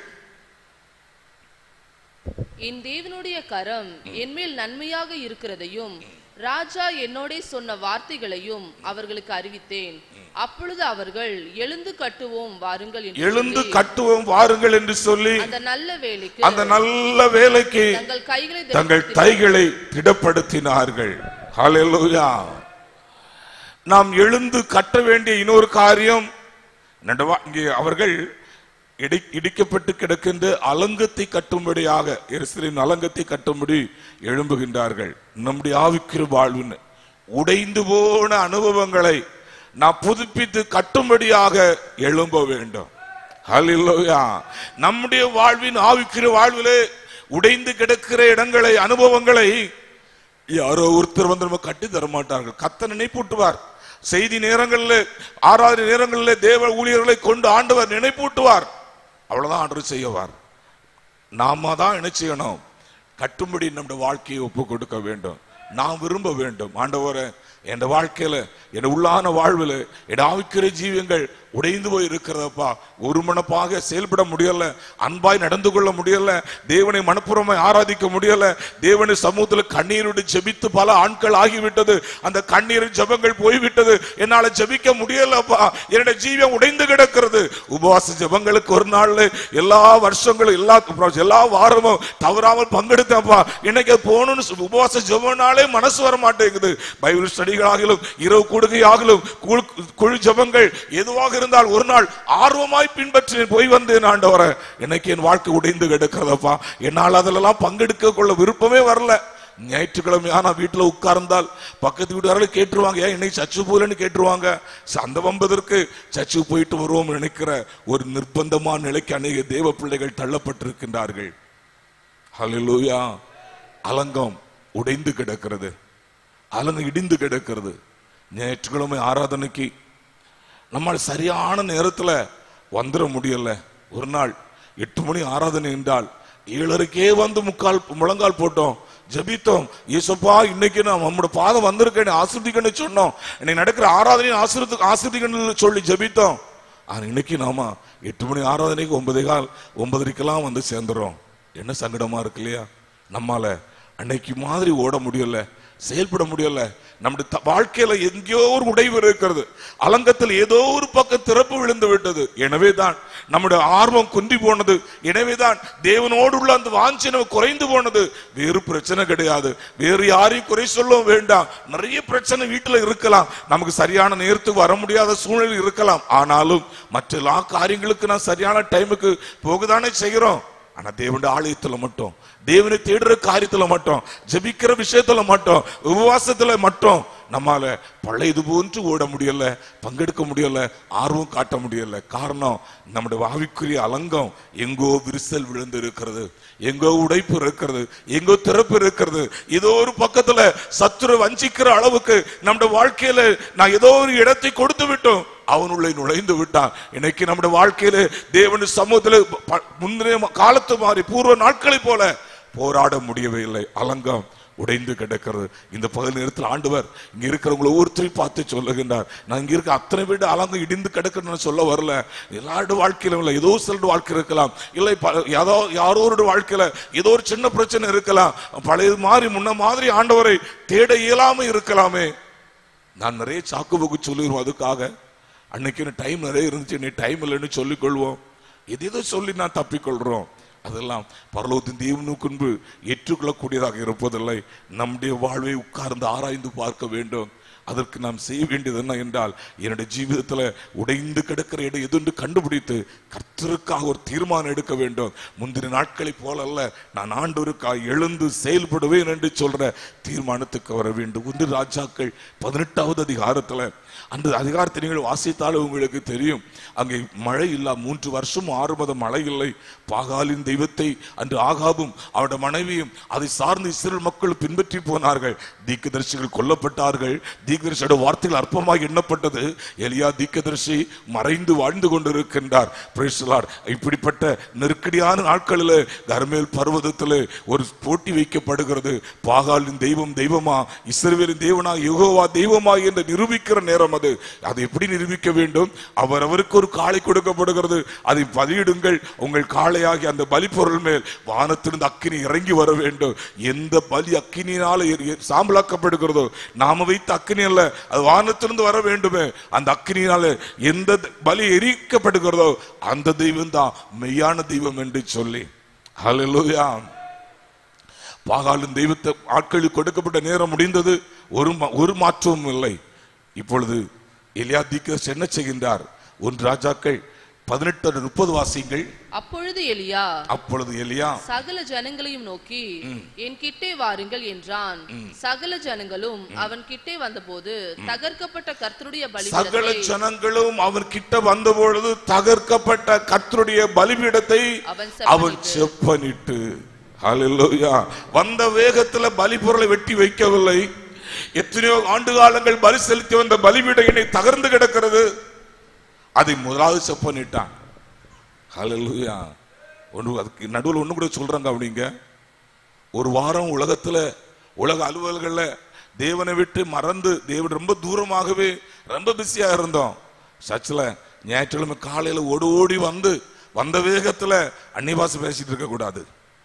என் தேவனுடைய கரம் என்மேல் நன்மையாக இருக்கிறதையும் ராஜா என்னோடே சொன்ன வார்த்தைகளையும் அவர்களுக்கு அறிவித்தேன் அப்பொழுது அவர்கள் எழுந்து கட்டுவோம் வாருங்கள் என்று எழுந்து சொல்லி, கட்டுவோம் வாருங்கள் என்று சொல்லி அந்த நல்ல வேலைக்கு அந்த நல்ல வேலைக்கு தங்கள் கைகளை தங்கள் திடப்படுத்தினார்கள். தைகளை திடப்படுத்தினார்கள் ஹalleluya நாம் எழுந்து கட்ட வேண்டிய இன்னொரு காரியம் நடுவா இங்கே அவர்கள் இடி இடிக்கப்பட்டு கிடக்கின்ற அலங்கத்தை கட்டும்படியாக எருசலேம் அலங்கத்தை கட்டும்படி எழும்புகின்றார்கள் நம்முடைய ஆவிக்கிற வாழ்வின் உடைந்து போன அனுபவங்களை நாம் புதுப்பித்து கட்டும்படியாக எழும்ப வேண்டும் ஹalleluya நம்முடைய வாழ்வின் ஆவிக்கிற வாழ்விலே உடைந்து கிடக்கிற இடங்களை அனுபவங்களை யாரோ ஒருத்தர் வந்து நம்ம கட்டி தர மாட்டார்கள் கத்த நினைப்பூட்டுவார் செய்தி நேரங்களில் ஆறாவது நேரங்களில் தேவ ஊழியர்களை கொண்டு ஆண்டவர் நினைப்பூட்டுவார் அவ்வளவுதான் ஆண்டவர் செய்யவார் நாம தான் என்ன செய்யணும் கட்டும்படி நம்முடைய வாழ்க்கையை ஒப்பு கொடுக்க வேண்டும் நாம் விரும்ப வேண்டும் ஆண்டவரே என் வாழ்க்கையில என் உள்ளான வாழ்வில் என் ஆவிக்கிற ஜீவியங்கள் உடைந்து போய் இருக்கிறதப்பா ஒரு மனப்பாக செயல்பட முடியல அன்பாய் நடந்து கொள்ள முடியல தேவனை மனப்பூர்வமாய் ஆராதிக்க முடியல தேவனை சமூகத்தில் கண்ணீரோடு ஜெபித்து பல ஆட்கள் ஆகிவிட்டது அந்த கண்ணீர் ஜெபங்கள் போய்விட்டது என்னால ஜெபிக்க முடியலப்பா என்னுடைய ஜீவியம் உடைந்து கிடக்கிறது உபவாச ஜெபங்களுக்கு ஒரு நாள்ல எல்லா வருஷங்களும் எல்லா எல்லா வாரமும் தவறாமல் பங்கெடுத்தேன்ப்பா இன்னைக்கு அது போகணும்னு சொல்லி உபவாச ஜெபம்னாலே மனசு வர மாட்டேங்குது பைபிள் ஸ்டடிகளாகிலும் இரவு கூடுகையாகிலும் குழு குழு ஜெபங்கள் எதுவாக இருந்தால் ஒரு நாள் ஆர்வமாய் பின்பற்றி போய் வந்தேன் ஆண்டவரை இன்னைக்கு என் வாழ்க்கை உடைந்து கிடக்கிறதப்பா என்னால் அதிலெல்லாம் பங்கெடுக்க கொள்ள விருப்பமே வரல ஞாயிற்றுக்கிழமை ஆனா வீட்டுல உட்கார்ந்தால் பக்கத்து வீட்டுக்காரர்கள் கேட்டுருவாங்க ஏன் இன்னைக்கு சச்சு போலன்னு கேட்டுருவாங்க அந்த வம்பதற்கு சச்சு போயிட்டு வருவோம் நினைக்கிற ஒரு நிர்பந்தமான நிலைக்கு அநேக தேவ பிள்ளைகள் தள்ளப்பட்டிருக்கின்றார்கள் ஹalleluya அலங்கம் உடைந்து கிடக்கிறது அலங்கம் இடிந்து கிடக்கிறது ஞாயிற்றுக்கிழமை ஆராதனைக்கு நம்மால் சரியான நேரத்துல வந்துட முடியல ஒரு நாள் எட்டு மணி ஆராதனை என்றால் ஏழரைக்கே வந்து முக்கால் முழங்கால் போட்டோம் ஜெபித்தோம் ஏசப்பா இன்னைக்கு நான் நம்மளோட பாதம் வந்திருக்கேன் ஆசிர்திக்கன்னு சொன்னோம் இன்னைக்கு நடக்கிற ஆராதனையும் ஆசிர்த்து ஆசிர்திக்கன்னு சொல்லி ஜெபித்தோம் ஆனா இன்னைக்கு நாம எட்டு மணி ஆராதனைக்கு ஒன்பதே கால் ஒன்பதரைக்கெல்லாம் வந்து சேர்ந்துறோம் என்ன சங்கடமா இருக்கு இல்லையா நம்மால அன்னைக்கு மாதிரி ஓட முடியல செயல்பட முடியல நம்முடைய த- வாழ்க்கையில எங்கேயோ ஒரு உடைவு இருக்கிறது அலங்கத்தில் ஏதோ ஒரு பக்கம் திறப்பு விழுந்து விட்டது எனவேதான் நம்முடைய ஆர்வம் குன்றி போனது எனவேதான் தேவனோடு உள்ள அந்த வாஞ்சினம் குறைந்து போனது வேறு பிரச்சனை கிடையாது வேறு யாரையும் குறை சொல்லவும் வேண்டாம் நிறைய பிரச்சனை வீட்டுல இருக்கலாம் நமக்கு சரியான நேரத்துக்கு வர முடியாத சூழ்நிலை இருக்கலாம் ஆனாலும் மற்ற எல்லா காரியங்களுக்கு நான் சரியான டைமுக்கு போகதானே செய்கிறோம் ஆனா தேவனுடைய ஆலயத்துல மட்டும் தேவனை தேடுற காரியத்துல மட்டும் ஜெபிக்கிற விஷயத்துல மட்டும் உபவாசத்துல மட்டும் நம்மால பழையது போன்று ஓட முடியல பங்கெடுக்க முடியல ஆர்வம் காட்ட முடியல காரணம் நம்முடைய ஆவிக்குரிய அலங்கம் எங்கோ விரிசல் விழுந்து இருக்கிறது எங்கோ உடைப்பு இருக்கிறது எங்கோ திறப்பு இருக்கிறது ஏதோ ஒரு பக்கத்துல சத்துரு வஞ்சிக்கிற அளவுக்கு நம்முடைய வாழ்க்கையில நான் ஏதோ ஒரு இடத்தை கொடுத்து விட்டோம் அவனுள்ளே நுழைந்து விட்டான் இன்னைக்கு நம்முடைய வாழ்க்கையில தேவன் சமூகத்தில் ப- முன்னைய காலத்து மாறி பூர்வ நாட்களை போல போராட முடியவே இல்லை அலங்கம் உடைந்து கிடக்கிறது இந்த பகல் நேரத்தில் ஆண்டவர் இங்க இருக்கிறவங்களை ஒவ்வொருத்தரையும் பார்த்து சொல்லுகின்றார் நான் இங்க இருக்க அத்தனை பேர் அலங்கம் இடிந்து கிடக்கணும்னு சொல்ல வரல எல்லாரோட வாழ்க்கையிலும் இல்லை ஏதோ சிலருடைய வாழ்க்கை இருக்கலாம் இல்லை ப- ஏதோ யாரோருடைய வாழ்க்கையில ஏதோ ஒரு சின்ன பிரச்சனை இருக்கலாம் பழைய மாதிரி முன்ன மாதிரி ஆண்டவரை தேட இயலாம இருக்கலாமே நான் நிறைய சாக்கு போக்கு சொல்லிடுவோம் அதுக்காக அன்னைக்கு டைம் நிறைய இருந்துச்சு நீ டைம் இல்லைன்னு சொல்லிக் கொள்வோம் எது எதோ சொல்லி நான் தப்பிக்கொள்றோம் அதெல்லாம் பரலோகத்தின் தேவனுக்கு முன்பு ஏற்றுக்கொள்ளக்கூடியதாக இருப்பதில்லை நம்முடைய வாழ்வை உட்கார்ந்து ஆராய்ந்து பார்க்க வேண்டும் அதற்கு நாம் செய்ய வேண்டியது என்ன என்றால் என்னுடைய ஜீவிதத்துல உடைந்து கிடக்கிற இடம் எதுன்னு கண்டுபிடித்து கர்த்தருக்காக ஒரு தீர்மானம் எடுக்க வேண்டும் முந்தின நாட்களை போல அல்ல நான் ஆண்டவருக்காக எழுந்து செயல்படுவேன் என்று சொல்ற தீர்மானத்துக்கு வர வேண்டும் ஒன்று ராஜாக்கள் பதினெட்டாவது அதிகாரத்துல அந்த அதிகாரத்தை நீங்கள் வாசித்தாலும் உங்களுக்கு தெரியும் அங்கே மழை இல்லா மூன்று வருஷம் ஆறு மாதம் மழை இல்லை பாகாலின் தெய்வத்தை அன்று ஆகாபும் அவருடைய மனைவியும் அதை சார்ந்து இஸ்ரேல் மக்கள் பின்பற்றி போனார்கள் தீர்க்கதரிசிகள் கொல்லப்பட்டார்கள் தீர்க்கதரிசியோட வார்த்தைகள் அற்பமாக எண்ணப்பட்டது எலியா தீர்க்கதரிசி மறைந்து வாழ்ந்து கொண்டிருக்கின்றார் Praise the Lord. இப்படிப்பட்ட நெருக்கடியான நாட்களில் கர்மேல் பர்வதத்தில் ஒரு போட்டி வைக்கப்படுகிறது பாகாலின் தெய்வம் தெய்வமா இஸ்ரவேலின் தேவனா யுகோவா தெய்வமா என்று நிரூபிக்கிற நேரம் அது அதை எப்படி நிரூபிக்க வேண்டும் அவர் அவருக்கு ஒரு காளை கொடுக்கப்படுகிறது அதை பதியிடுங்கள் உங்கள் காளையாகி அந்த பலி பொருள் மேல் வானத்திலிருந்து அக்கினி இறங்கி வர வேண்டும் எந்த பலி அக்கினியினால எரி- எரி- சாம்பலாக்கப்படுகிறதோ நாம வைத்த அக்கினி அல்ல அது வானத்திலிருந்து வர வேண்டுமே அந்த அக்கினியினால எந்த த- பலி எரிக்கப்படுகிறதோ அந்த தெய்வம் தான் மெய்யான தெய்வம் என்று சொல்லி ஹalleluya பாகாலின் தெய்வத்தை ஆட்களுக்கு கொடுக்கப்பட்ட நேரம் முடிந்தது ஒரு மா- ஒரு மாற்றமும் இல்லை இப்பொழுது எலியா தீக்கஸ் என்ன செய்கின்றார் ஒன்று ராஜாக்கள் பதினெட்டு முப்பது வாசியங்கள் அப்பொழுது எலியா அப்பொழுது எலியா சகல ஜனங்களையும் நோக்கி என் கிட்டே வாருங்கள் என்றான் சகல ஜனங்களும் அவன் கிட்டே வந்தபோது தகர்க்கப்பட்ட கர்த்தருடைய சகல பலிபீடத்தை ஜனங்களும் அவன் கிட்ட வந்த பொழுது தகர்க்கப்பட்ட கர்த்தருடைய பலிபீடத்தை அவன் அவன் செப்பனிட்டு செப்பனிட்டு ஹalleluya வந்த வேகத்துல பலி பொருளை வெட்டி வைக்கவில்லை எத்தனையோ ஆண்டு காலங்கள் பலி செலுத்தி வந்த பலிபீடம் என்னை தகர்ந்து கிடக்கிறது அதை முதலாவது செப்பனிட்டான் ஹalleluya ஒன்று அதுக்கு நடுவில் ஒண்ணு கூட சொல்றாங்க அப்படிங்க ஒரு வாரம் உலகத்துல உலக அலுவல்கள்ல தேவனை விட்டு மறந்து தேவன் ரொம்ப தூரமாகவே ரொம்ப பிஸியா இருந்தோம் சர்ச்சில் ஞாயிற்றுக்கிழமை காலையில ஓடி ஓடி வந்து வந்த வேகத்துல அன்னிவாசம் பேசிட்டு இருக்க கூடாது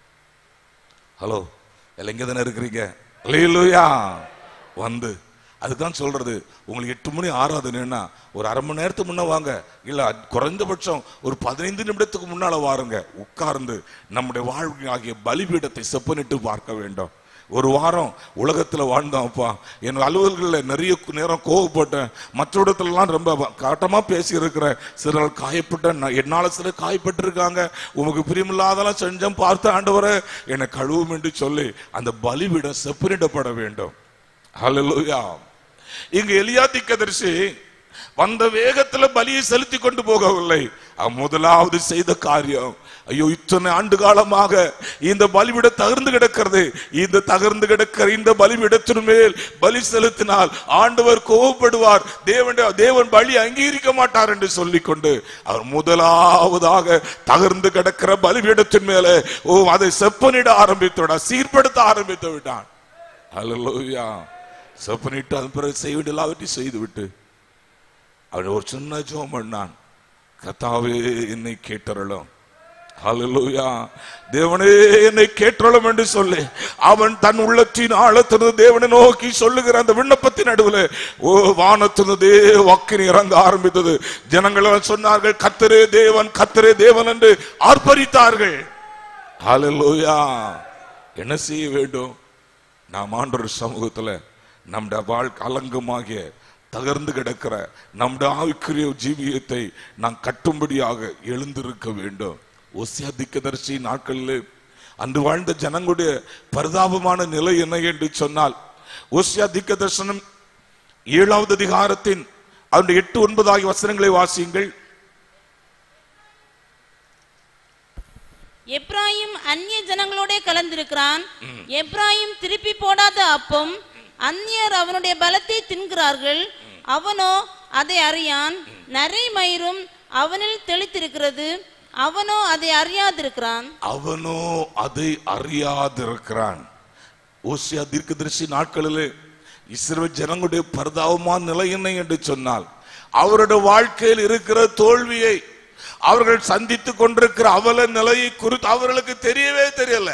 ஹலோ எல்லாம் இங்க தானே இருக்கிறீங்க அல்லேலூயா வந்து அதுதான் சொல்றது உங்களுக்கு எட்டு மணி ஆராதனைன்னா ஒரு அரை மணி நேரத்துக்கு முன்ன வாங்க இல்ல குறைந்தபட்சம் ஒரு பதினைந்து நிமிடத்துக்கு முன்னால வாருங்க உட்கார்ந்து நம்முடைய வாழ்க்கை ஆகிய பலிபீடத்தை செப்பனிட்டு பார்க்க வேண்டும் ஒரு வாரம் உலகத்துல வாழ்ந்தோம் அப்பா என் அலுவல்களில் நிறைய கு- நேரம் கோவப்பட்டேன் மற்ற இடத்துலலாம் ரொம்ப வ- காட்டமா பேசி இருக்கிறேன் சிலர் காயப்பட்ட நான் என்னால சிலர் காயப்பட்டிருக்காங்க உமக்கு பிரியமில்லாதெல்லாம் செஞ்சேன் பார்த்து ஆண்டவரே என்னை கழுவும் என்று சொல்லி அந்த பலிபீடம் செப்பனிடப்பட வேண்டும் ஹalleluya இங்க எலியா தீர்க்கதரிசி வந்த வேகத்துல பலியை செலுத்தி கொண்டு போகவில்லை அவன் முதலாவது செய்த காரியம் ஐயோ இத்தனை ஆண்டு காலமாக இந்த பலிவிட தகர்ந்து கிடக்கிறது இந்த தகர்ந்து கிடக்கிற இந்த பலிவிடத்தின் மேல் பலி செலுத்தினால் ஆண்டவர் கோபப்படுவார் தேவன் தேவன் பலி அங்கீகரிக்க மாட்டார் என்று சொல்லிக்கொண்டு அவர் முதலாவதாக தகர்ந்து கிடக்கிற பலிபீடத்தின் மேலே ஓ அதை செப்பனிட ஆரம்பித்து விட்டான் சீர்படுத்த ஆரம்பித்து விட்டான் அல்லா செப்பனிட்டு அதன் பிறகு செய்ய வேண்டிய எல்லாவற்றையும் செய்து விட்டு அவன் ஒரு சின்ன ஜோம் பண்ணான் கர்த்தாவே என்னை கேட்டருளும் ஹalleluya தேவனே என்னை கேட்டருளும் என்று சொல்லி அவன் தன் உள்ளத்தின் ஆழத்திலிருந்து தேவனை நோக்கி சொல்லுகிற அந்த விண்ணப்பத்தின் நடுவில் ஓ வானத்திலிருந்து தேவ அக்கினி இறங்க ஆரம்பித்தது ஜனங்கள் எல்லாம் சொன்னார்கள் கத்தரே தேவன் கத்தரே தேவன் என்று ஆர்ப்பரித்தார்கள் ஹalleluya என்ன செய்ய வேண்டும் நாம் ஆண்டவர் சமூகத்துல நம்முடைய வாழ்க்கை அலங்கமாகிய தகர்ந்து கிடக்கிற நம்முடைய ஆவிக்குரிய ஜீவியத்தை நாம் கட்டும்படியாக எழுந்திருக்க வேண்டும் ஒசியா திக்கதர்சி நாட்களில் அன்று வாழ்ந்த ஜனங்களுடைய பரிதாபமான நிலை என்ன என்று சொன்னால் ஒசியா திக்க தரிசனம் ஏழாவது அதிகாரத்தின் அவருடைய எட்டு ஒன்பது ஆகிய வசனங்களை வாசியுங்கள் எப்ராயிம் அந்நிய ஜனங்களோட கலந்திருக்கிறான் எப்ராயிம் திருப்பி போடாத அப்பம் அந்நியர் அவனுடைய பலத்தை தின்கிறார்கள் அவனோ அதை அறியான் நரை மயிரும் அவனில் தெளித்திருக்கிறது அவனோ அதை அறியாதிருக்கிறான் அவனோ அதை அறியாதிருக்கிறான் ஓசியா தீர்க்கதரிசி நாட்களிலே இஸ்ரவேல் ஜனங்களுடைய பரிதாபமான நிலை என்ன என்று சொன்னால் அவருடைய வாழ்க்கையில் இருக்கிற தோல்வியை அவர்கள் சந்தித்துக் கொண்டிருக்கிற அவல நிலையை குறித்து அவர்களுக்கு தெரியவே தெரியல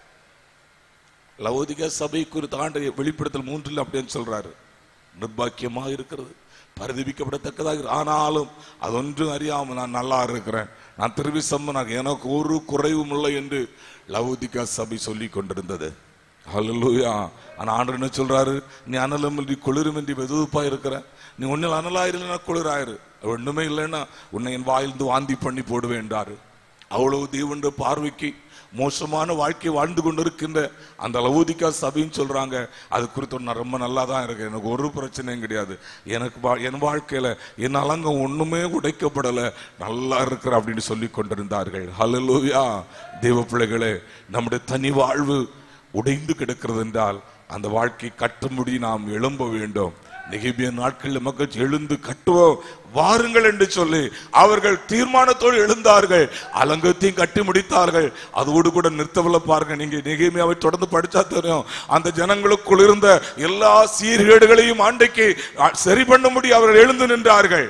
லவோதிக சபை குறித்து ஆண்டு வெளிப்படுத்தல் மூன்றில் அப்படின்னு சொல்றாரு நிர்பாக்கியமாக இருக்கிறது பரிதவிக்கப்படத்தக்கதாக இரு- ஆனாலும் அது ஒன்றும் அறியாமல் நான் நல்லா இருக்கிறேன் நான் திரும்பி சம்மனாக எனக்கு ஒரு குறைவும் இல்லை என்று லவோதிகா சபை சொல்லி கொண்டிருந்தது ஹalleluya ஆனா ஆண்டு என்ன சொல்றாரு நீ அனலமின்றி குளிருமின்றி வெதுவப்பா இருக்கிற நீ ஒன்னில் அனலாயிருந்தா குளிராயிரு ஒண்ணுமே இல்லைன்னா உன்னை என் வாயிலிருந்து வாந்தி பண்ணி போடுவேன் என்றாரு அவ்வளவு தேவனுடைய பார்வைக்கு மோசமான வாழ்க்கை வாழ்ந்து கொண்டிருக்கின்ற அந்த லவோதிகா சபைன்னு சொல்றாங்க அது குறித்து நான் ரொம்ப நல்லா தான் இருக்கேன் எனக்கு ஒரு பிரச்சனையும் கிடையாது எனக்கு வா- என் வாழ்க்கையில என் அலங்கம் ஒண்ணுமே உடைக்கப்படல நல்லா இருக்கிற அப்படின்னு சொல்லி கொண்டிருந்தார்கள் ஹalleluya தேவ பிள்ளைகளே நம்முடைய தனி வாழ்வு உடைந்து கிடக்கிறது என்றால் அந்த வாழ்க்கை கட்டும்படி நாம் எழும்ப வேண்டும் நெகிபிய நாட்களில் மக்கள் எழுந்து கட்டுவோம் வாருங்கள் என்று சொல்லி அவர்கள் தீர்மானத்தோடு எழுந்தார்கள் அலங்கத்தையும் கட்டி முடித்தார்கள் அதோடு கூட நிறுத்தவில்லை பாருங்க நீங்க நெகிமியாவை தொடர்ந்து படிச்சா தெரியும் அந்த ஜனங்களுக்குள் இருந்த எல்லா சீர்கேடுகளையும் ஆண்டைக்கு அ- சரி பண்ணும்படி அவர்கள் எழுந்து நின்றார்கள்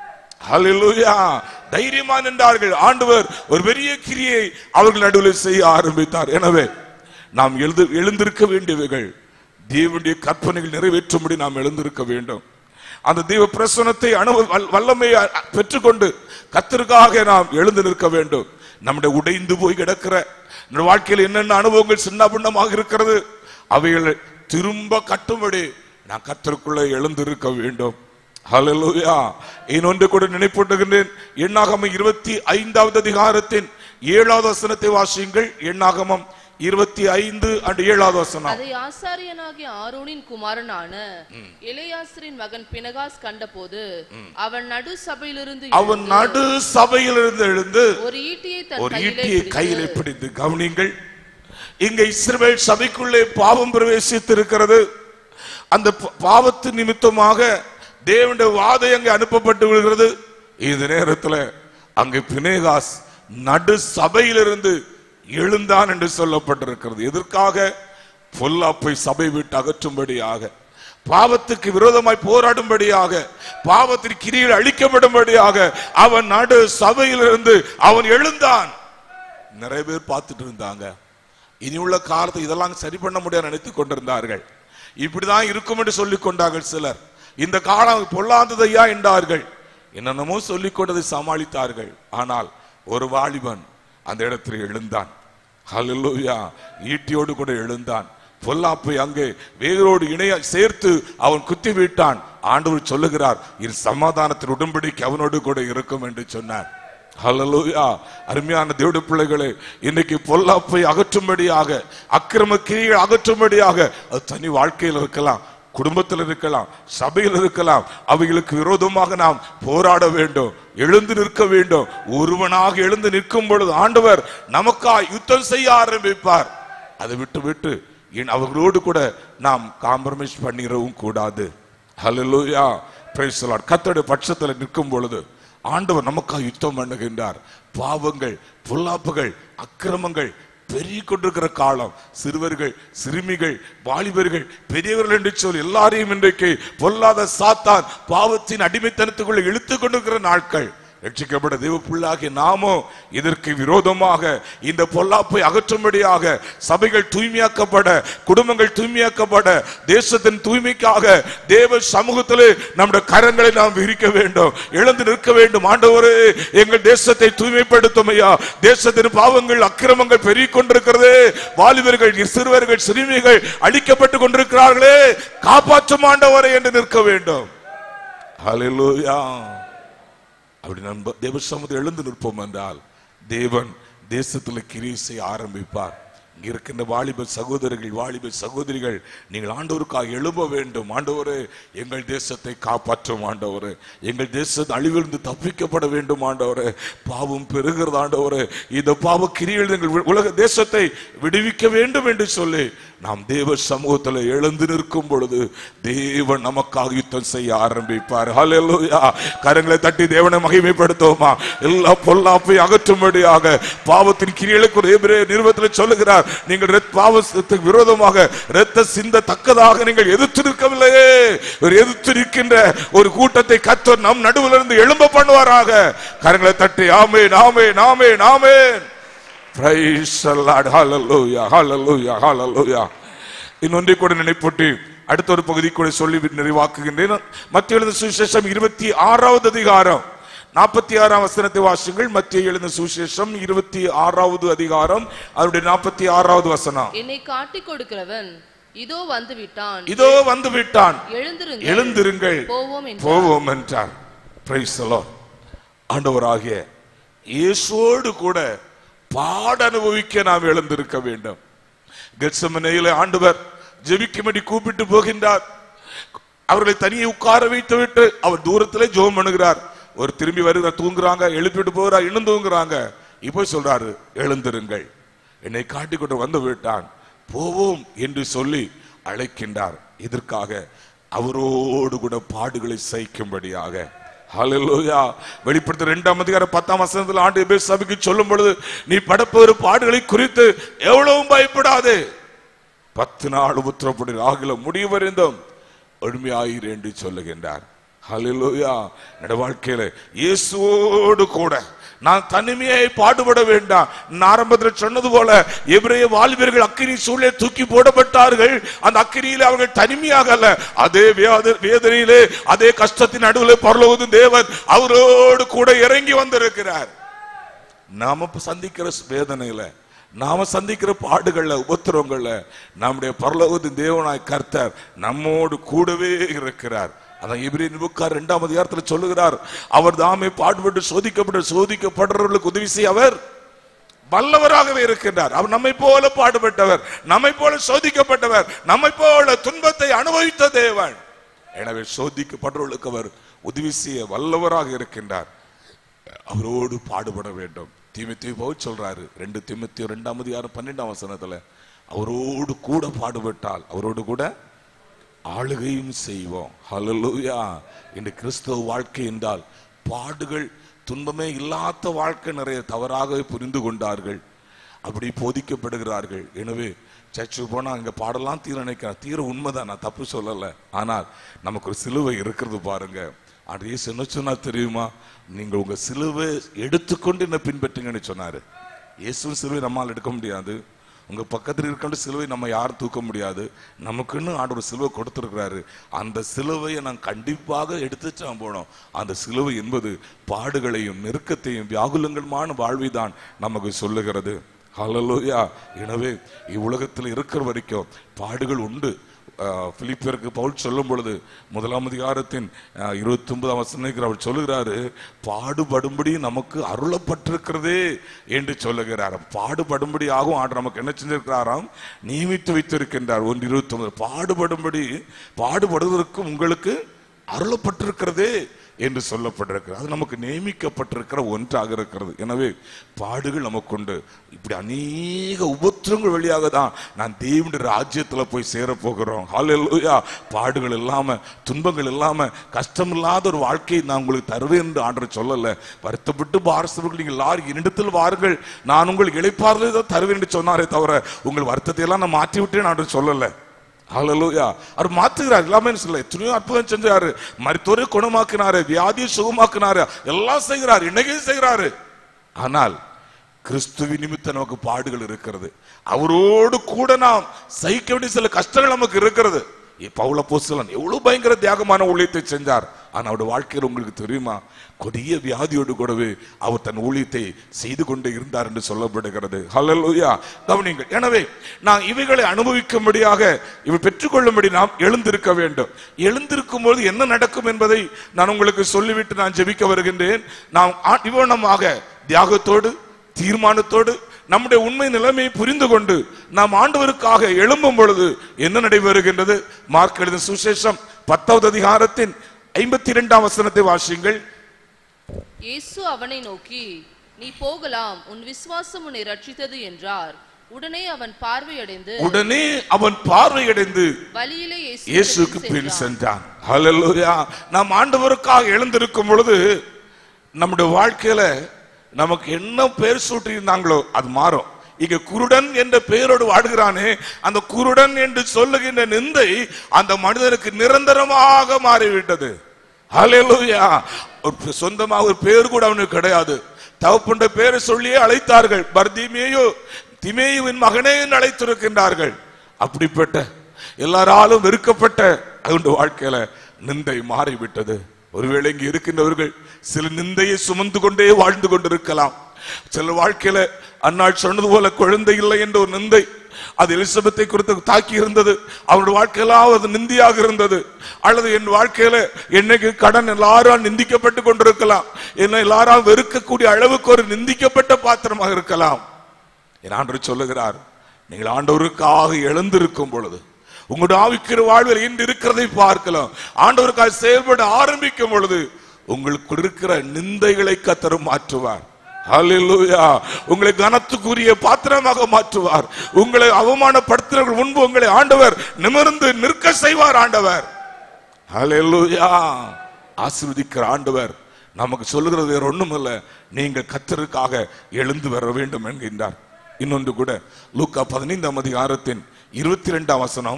ஹalleluya தைரியமா நின்றார்கள் ஆண்டவர் ஒரு பெரிய கிரியை அவர்கள் நடுவில் செய்ய ஆரம்பித்தார் எனவே நாம் எழுந்து எழுந்திருக்க வேண்டியவைகள் தேவனுடைய கற்பனைகள் நிறைவேற்றும்படி நாம் எழுந்திருக்க வேண்டும் அந்த தெய்வ பிரசனத்தை அனுபவ வல்- வல்லமையை அ- பெற்றுக்கொண்டு கத்திற்காக நாம் எழுந்து நிற்க வேண்டும் நம்முடைய உடைந்து போய் கிடக்கிற நம்முடைய வாழ்க்கையில் என்னென்ன அனுபவங்கள் சின்ன பின்னமாக இருக்கிறது அவைகளை திரும்ப கட்டும்படி நான் கத்திற்குள்ள எழுந்திருக்க வேண்டும் ஹalleluya இன்னொன்று கூட நினைப்பூட்டுகின்றேன் எண்ணாகமம் இருபத்தி ஐந்தாவது அதிகாரத்தின் ஏழாவது வசனத்தை வாசியுங்கள் எண்ணாகமம் இருபத்தி ஐந்து அண்ட் ஏழாவது வசனம் அதை ஆசாரியனாகிய ஆரோனின் குமாரனான இளையாசரின் மகன் பினகாஸ் கண்டபோது அவன் நடு சபையிலிருந்து அவன் எழுந்து நடு சபையிலிருந்து எழுந்து ஒரு ஈட்டியை தன் ஒரு கையிலே ஈட்டியை பிடித்து, கையிலே பிடித்து கவனிங்கள் இங்க இஸ்ரவேல் சபைக்குள்ளே பாவம் பிரவேசித்திருக்கிறது அந்த ப- பாவத்து நிமித்தமாக தேவனுடைய வாதை அங்கே அனுப்பப்பட்டு விடுகிறது இந்த நேரத்துல அங்கே பினேகாஸ் நடு சபையிலிருந்து எழுந்தான் என்று சொல்லப்பட்டிருக்கிறது எதற்காக பொல்லாப்பை சபை விட்டு அகற்றும்படியாக பாவத்துக்கு விரோதமாய் போராடும்படியாக பாவத்தின் கிரியில் அழிக்கப்படும்படியாக அவன் நடு சபையிலிருந்து அவன் எழுந்தான் நிறைய பேர் பார்த்துட்டு இருந்தாங்க இனி உள்ள காலத்தை இதெல்லாம் சரி பண்ண முடியாது நினைத்துக் கொண்டிருந்தார்கள் இப்படிதான் இருக்கும் என்று சொல்லிக் கொண்டார்கள் சிலர் இந்த காலம் பொல்லாததையா என்றார்கள் என்னென்னமோ சொல்லிக் கொண்டதை சமாளித்தார்கள் ஆனால் ஒரு வாலிபன் அந்த இடத்தில் எழுந்தான் ஹalleluya ஈட்டியோடு கூட எழுந்தான் பொல்லாப்பை அங்கே வேரோடு இணைய சேர்த்து அவன் குத்தி விட்டான் ஆண்டவர் சொல்லுகிறார் இது சமாதானத்தின் உடன்படிக்கை அவனோடு கூட இருக்கும் என்று சொன்னார் ஹalleluya அருமையான தேவட பிள்ளைகளே இன்னைக்கு பொல்லாப்பை அகற்றும்படியாக அக்கிரம கிரியை அகற்றும்படியாக அது தனி வாழ்க்கையில் இருக்கலாம் குடும்பத்தில் இருக்கலாம் சபையில் இருக்கலாம் அவைகளுக்கு விரோதமாக நாம் போராட வேண்டும் எழுந்து நிற்க வேண்டும் ஒருவனாக எழுந்து நிற்கும் பொழுது ஆண்டவர் நமக்காய் யுத்தம் செய்ய ஆரம்பிப்பார் அதை விட்டு விட்டு இன் அவர்களோடு கூட நாம் காம்ப்ரமைஸ் பண்ணிடவும் கூடாது ஹalleluya praise the Lord கர்த்தருடைய பட்சத்தில் நிற்கும் பொழுது ஆண்டவர் நமக்காக யுத்தம் பண்ணுகின்றார் பாவங்கள் பொல்லாப்புகள் அக்கிரமங்கள் பெருகி கொண்டிருக்கிற காலம் சிறுவர்கள் சிறுமிகள் வாலிபர்கள் பெரியவர்கள் என்று சொல்லி எல்லாரையும் இன்றைக்கு பொல்லாத சாத்தான் பாவத்தின் அடிமைத்தனத்துக்குள்ள இழுத்து கொண்டிருக்கிற நாட்கள் ரட்சிக்கப்பட்ட தேவ பிள்ளாகிய நாமோ இதற்கு விரோதமாக இந்த பொல்லாப்பை அகற்றும்படியாக சபைகள் தூய்மையாக்கப்பட குடும்பங்கள் தூய்மையாக்கப்பட தேசத்தின் தூய்மைக்காக தேவ சமூகத்திலே நம்முடைய கரங்களை நாம் விரிக்க வேண்டும் எழுந்து நிற்க வேண்டும் ஆண்டவரே எங்கள் தேசத்தை தூய்மைப்படுத்தும் ஐயா தேசத்தின் பாவங்கள் அக்கிரமங்கள் பெருகிக் கொண்டிருக்கிறது வாலிபர்கள் சிறுவர்கள் சிறுமிகள் அழிக்கப்பட்டு கொண்டிருக்கிறார்களே காப்பாற்றும் ஆண்டவரே என்று நிற்க வேண்டும் ஹalleluya அப்படி நம்ம தேவ சமூகத்தில் எழுந்து நிற்போம் என்றால் தேவன் தேசத்தில் கிரியை செய்ய ஆரம்பிப்பார் இங்க இருக்கின்ற வாலிப சகோதரர்கள் வாலிப சகோதரிகள் நீங்கள் ஆண்டவருக்காக எழும்ப வேண்டும் ஆண்டவரே எங்கள் தேசத்தை காப்பாற்றும் ஆண்டவரே எங்கள் தேசத்தை அழிவிலிருந்து தப்பிக்கப்பட வேண்டும் ஆண்டவரே பாவம் பெருகிறது ஆண்டவரே இந்த பாவ கிரியில் எங்கள் உலக தேசத்தை விடுவிக்க வேண்டும் என்று சொல்லி நாம் தேவ சமூகத்தில் எழுந்து நிற்கும் பொழுது தேவன் நமக்காக யுத்தம் செய்ய ஆரம்பிப்பார் ஹalleluya கரங்களை தட்டி தேவனை மகிமைப்படுத்துவோமா எல்லா பொல்லாப்பை அகற்றும்படியாக பாவத்தின் கிரியலுக்கு ஒரு எபிரேய நிறுவனத்தில் சொல்லுகிறார் நீங்கள் இரத்த- பாவத்துக்கு விரோதமாக இரத்த சிந்த தக்கதாக நீங்கள் எதிர்த்து நிற்கவில்லையே ஒரு எதிர்த்து நிற்கின்ற ஒரு கூட்டத்தை கத்தர் நம் நடுவில் இருந்து எழும்ப பண்ணுவாராக கரங்களை தட்டி ஆமே நாமே நாமே நாமே Praise the Lord. Hallelujah. Hallelujah. Hallelujah. இன்னொன்றை கூட நினைப்பட்டு அடுத்த ஒரு பகுதி கூட சொல்லி நிறைவாக்குகின்றேன் மத்திய எழுந்த சுவிசேஷம் இருபத்தி ஆறாவது அதிகாரம் நாற்பத்தி ஆறாம் வசனத்தை வாசிங்கள் மத்திய எழுந்த சுவிசேஷம் இருபத்தி ஆறாவது அதிகாரம் அவருடைய நாற்பத்தி ஆறாவது வசனம் என்னை காட்டிக் கொடுக்கிறவன் இதோ வந்து விட்டான் இதோ வந்து விட்டான் எழுந்திருங்கள் எழுந்திருங்கள் போவோம் என்றார். போவோம் என்றார் Praise the Lord. ஆண்டவராகிய இயேசுவோடு கூட பாட அனுபவிக்க நாம் எழுந்திருக்க வேண்டும் கெத்செமனேயிலே ஆண்டவர் ஜெபிக்கும்படி கூப்பிட்டு போகின்றார் அவர்களை தனியே உட்கார வைத்து விட்டு அவர் தூரத்திலே ஜெபம் பண்ணுகிறார் ஒரு திரும்பி வருகிறார் தூங்குறாங்க எழுப்பிட்டு போகிறார் இன்னும் தூங்குறாங்க இப்போ சொல்றாரு எழுந்திருங்கள் என்னை காட்டிக் கொண்டு வந்து விட்டான் போவோம் என்று சொல்லி அழைக்கின்றார் இதற்காக அவரோடு கூட பாடுகளை சகிக்கும்படியாக ஹalleluya வெளிப்படுத்த இரண்டாம் அதிகாரம் பத்தாம் வசனத்தில் ஆண்டு எபேசு சபைக்கு சொல்லும் பொழுது நீ படப்போரு பாடுகளை குறித்து எவ்வளவும் பயப்படாதே பத்து நாள் உத்தரப்படி ஆகில முடிவறிந்தும் ஒழுமையாயிரு என்று சொல்லுகின்றார் ஹalleluya என்னோட வாழ்க்கையில இயேசுவோடு கூட நான் தனிமையை பாடுபட வேண்டாம் நான் ஆரம்பத்தில் சொன்னது போல எபிரேய வாலிபர்கள் அக்கினி சூழலே தூக்கி போடப்பட்டார்கள் அந்த அக்கினியிலே அவர்கள் தனிமையாக அல்ல அதே வேத- வேதனையிலே அதே கஷ்டத்தின் நடுவில் பரலோகத்தின் தேவன் அவரோடு கூட இறங்கி வந்திருக்கிறார் நாம இப்ப சந்திக்கிற வேதனையில நாம சந்திக்கிற பாடுகள்ல உபத்திரவங்கள்ல நம்முடைய பரலோகத்தின் தேவனாய் கர்த்தர் நம்மோடு கூடவே இருக்கிறார் அதான் எபிரேன் புக்கார் இரண்டாம் அதிகாரத்தில் சொல்லுகிறார் அவர் தாமே பாடுபட்டு சோதிக்கப்பட்டு சோதிக்கப்படுறவர்களுக்கு உதவி செய்ய அவர் வல்லவராகவே இருக்கின்றார் அவர் நம்மை போல பாடுபட்டவர் நம்மை போல சோதிக்கப்பட்டவர் நம்மை போல துன்பத்தை அனுபவித்த தேவன் எனவே சோதிக்கப்படுறவர்களுக்கு அவர் உதவி செய்ய வல்லவராக இருக்கின்றார் அவரோடு பாடுபட வேண்டும் தீமித்தி பவுல் சொல்றாரு ரெண்டு தீமித்தி ரெண்டாம் அதிகாரம் பன்னெண்டாம் வசனத்துல அவரோடு கூட பாடுபட்டால் அவரோடு கூட ஆளுகையும் செய்வோம் ஹalleluya இந்த கிறிஸ்தவ வாழ்க்கை என்றால் பாடுகள் துன்பமே இல்லாத வாழ்க்கை நிறைய தவறாக புரிந்து கொண்டார்கள் அப்படி போதிக்கப்படுகிறார்கள் எனவே சர்ச்சுக்கு போனா அங்க பாடலாம் தீர நினைக்கிறேன் தீர உண்மைதான் நான் தப்பு சொல்லல ஆனால் நமக்கு ஒரு சிலுவை இருக்கிறது பாருங்க அது இயேசு என்ன சொன்னா தெரியுமா நீங்கள் உங்க சிலுவை எடுத்துக்கொண்டு என்ன பின்பற்றுங்கன்னு சொன்னாரு இயேசுவின் சிலுவை நம்மால் எடுக்க முடியாது உங்க பக்கத்தில் இருக்கின்ற சிலுவை நம்ம யாரும் தூக்க முடியாது நமக்குன்னு ஆண்டவர் சிலுவை கொடுத்திருக்கிறாரு அந்த சிலுவையை நான் கண்டிப்பாக எடுத்துட்டு நான் போனோம் அந்த சிலுவை என்பது பாடுகளையும் நெருக்கத்தையும் வியாகுலங்களுமான வாழ்வைதான் நமக்கு சொல்லுகிறது ஹalleluya எனவே இவ்வுலகத்தில் இருக்கிற வரைக்கும் பாடுகள் உண்டு அஹ், பிலிப்பியருக்கு பவுல் சொல்லும் பொழுது முதலாம் அதிகாரத்தின் இருபத்தி ஒன்பதாம் வசனத்தில் அவர் சொல்லுகிறாரு பாடுபடும்படி நமக்கு அருளப்பட்டிருக்கிறதே என்று சொல்லுகிறார் பாடுபடும்படி ஆகும் ஆண்டு நமக்கு என்ன செஞ்சிருக்கிறாராம் நியமித்து வைத்திருக்கின்றார் ஒன்று இருபத்தி ஒன்பது பாடுபடும்படி பாடுபடுவதற்கு உங்களுக்கு அருளப்பட்டிருக்கிறதே என்று சொல்லப்பட்டிருக்கிறது அது நமக்கு நியமிக்கப்பட்டிருக்கிற ஒன்றாக இருக்கிறது எனவே பாடுகள் நமக்குண்டு இப்படி அநேக உபத்திரங்கள் வழியாக தான் நான் தேவனுடைய ராஜ்யத்துல போய் சேர போகிறோம் ஹalleluya பாடுகள் இல்லாம துன்பங்கள் இல்லாம கஷ்டம் இல்லாத ஒரு வாழ்க்கையை நான் உங்களுக்கு தருவேன் என்று ஆண்டவர் சொல்லல வருத்தப்பட்டு பாரசவர்கள் நீங்கள் எல்லாரும் என்னிடத்தில் வாருங்கள் நான் உங்களுக்கு இழைப்பார்களை தான் தருவேன் என்று சொன்னாரே தவிர உங்கள் வருத்தத்தை எல்லாம் நான் மாற்றி விட்டேன் ஆண்டவர் சொல்லல ஹalleluya அவர் மாத்துகிறார் எல்லாமே சொல்ல எத்தனையோ அற்புதம் செஞ்சாரு மருத்துவரை குணமாக்கினாரு வியாதியை சுகமாக்கினாரு எல்லாம் செய்கிறார் இன்னைக்கும் செய்கிறாரு ஆனால் கிறிஸ்துவின் நிமித்த நமக்கு பாடுகள் இருக்கிறது அவரோடு கூட நாம் சகிக்க வேண்டிய சில கஷ்டங்கள் நமக்கு இருக்கிறது ஏ, பவுல போஸ்தலன் எவ்வளவு பயங்கர தியாகமான ஊழியத்தை செஞ்சார் ஆனா அவருடைய வாழ்க்கையில் உங்களுக்கு தெரியுமா கொடிய வியாதியோடு கூடவே அவர் தன் ஊழியத்தை செய்து கொண்டு இருந்தார் என்று சொல்லப்படுகிறது ஹalleluya கவனிங்கள் எனவே நான் இவைகளை அனுபவிக்கும்படியாக இவை பெற்றுக்கொள்ளும்படி நாம் எழுந்திருக்க வேண்டும் எழுந்திருக்கும் போது என்ன நடக்கும் என்பதை நான் உங்களுக்கு சொல்லிவிட்டு நான் ஜெபிக்க வருகின்றேன் நாம் ஆ- இவ்வனமாக தியாகத்தோடு தீர்மானத்தோடு நம்முடைய உண்மை நிலைமையை புரிந்து கொண்டு நாம் ஆண்டவருக்காக எழும்பும் பொழுது என்ன நடைபெறுகின்றது மார்க் எழுதின சுசேஷம் பத்தாவது அதிகாரத்தின் ஐம்பத்தி இரண்டாம் வசனத்தை வாசியுங்கள் இயேசு அவனை நோக்கி நீ போகலாம் உன் விசுவாசம் உன்னை ரட்சித்தது என்றார் உடனே அவன் பார்வையடைந்து உடனே அவன் பார்வையடைந்து வழியிலே இயேசுக்கு இயேசுவிடத்தில் பின் சென்றான். சென்றான் ஹalleluya நாம் ஆண்டவருக்காக எழுந்திருக்கும் பொழுது நம்முடைய வாழ்க்கையில நமக்கு என்ன பேர் சூட்டி இருந்தாங்களோ அது மாறும் இங்க குருடன் என்ற பெயரோடு வாடுகிறானே அந்த குருடன் என்று சொல்லுகின்ற நிந்தை அந்த மனிதனுக்கு நிரந்தரமாக மாறிவிட்டது ஹalleluya ஒரு சொந்தமா ஒரு பேர் கூட அவனுக்கு கிடையாது தகப்பன்ற பேரை சொல்லியே அழைத்தார்கள் பர்திமேயோ திமேயுவின் மகனே என்று அழைத்திருக்கின்றார்கள் அப்படிப்பட்ட எல்லாராலும் வெறுக்கப்பட்ட அவனுடைய வாழ்க்கையில நிந்தை மாறிவிட்டது ஒருவேளை இங்கு இருக்கின்றவர்கள் சில நிந்தையை சுமந்து கொண்டே வாழ்ந்து கொண்டிருக்கலாம் சில வாழ்க்கையில அன்னாள் சொன்னது போல குழந்தை இல்லை என்ற ஒரு நிந்தை அது எலிசபெத்தை குறித்து தாக்கி இருந்தது அவருடைய வாழ்க்கையெல்லாம் அது நிந்தியாக இருந்தது அல்லது என் வாழ்க்கையில என்னைக்கு கடன் எல்லாரும் நிந்திக்கப்பட்டு கொண்டிருக்கலாம் என்ன எல்லாரும் வெறுக்கக்கூடிய அளவுக்கு ஒரு நிந்திக்கப்பட்ட பாத்திரமாக இருக்கலாம் என் ஆண்டவர் சொல்லுகிறார் நீங்கள் ஆண்டவருக்காக எழுந்திருக்கும் பொழுது உங்களுடைய ஆவிக்கிற வாழ்வில் இன்று இருக்கிறதை பார்க்கலாம் ஆண்டவருக்காக செயல்பட ஆரம்பிக்கும் பொழுது உங்களுக்கு இருக்கிற நிந்தைகளை கத்தர் மாற்றுவார் ஹalleluya உங்களை கனத்துக்குரிய பாத்திரமாக மாற்றுவார் உங்களை அவமானப்படுத்துறவர்கள் முன்பு உங்களை ஆண்டவர் நிமிர்ந்து நிற்க செய்வார் ஆண்டவர் ஹalleluya ஆசீர்வதிக்கிற ஆண்டவர் நமக்கு சொல்லுகிறது வேற ஒண்ணும் இல்ல நீங்கள் கத்தருக்காக எழுந்து வர வேண்டும் என்கின்றார் இன்னொன்று கூட லூக்கா பதினைந்தாம் அதிகாரத்தின் இருபத்தி ரெண்டாம் வசனம்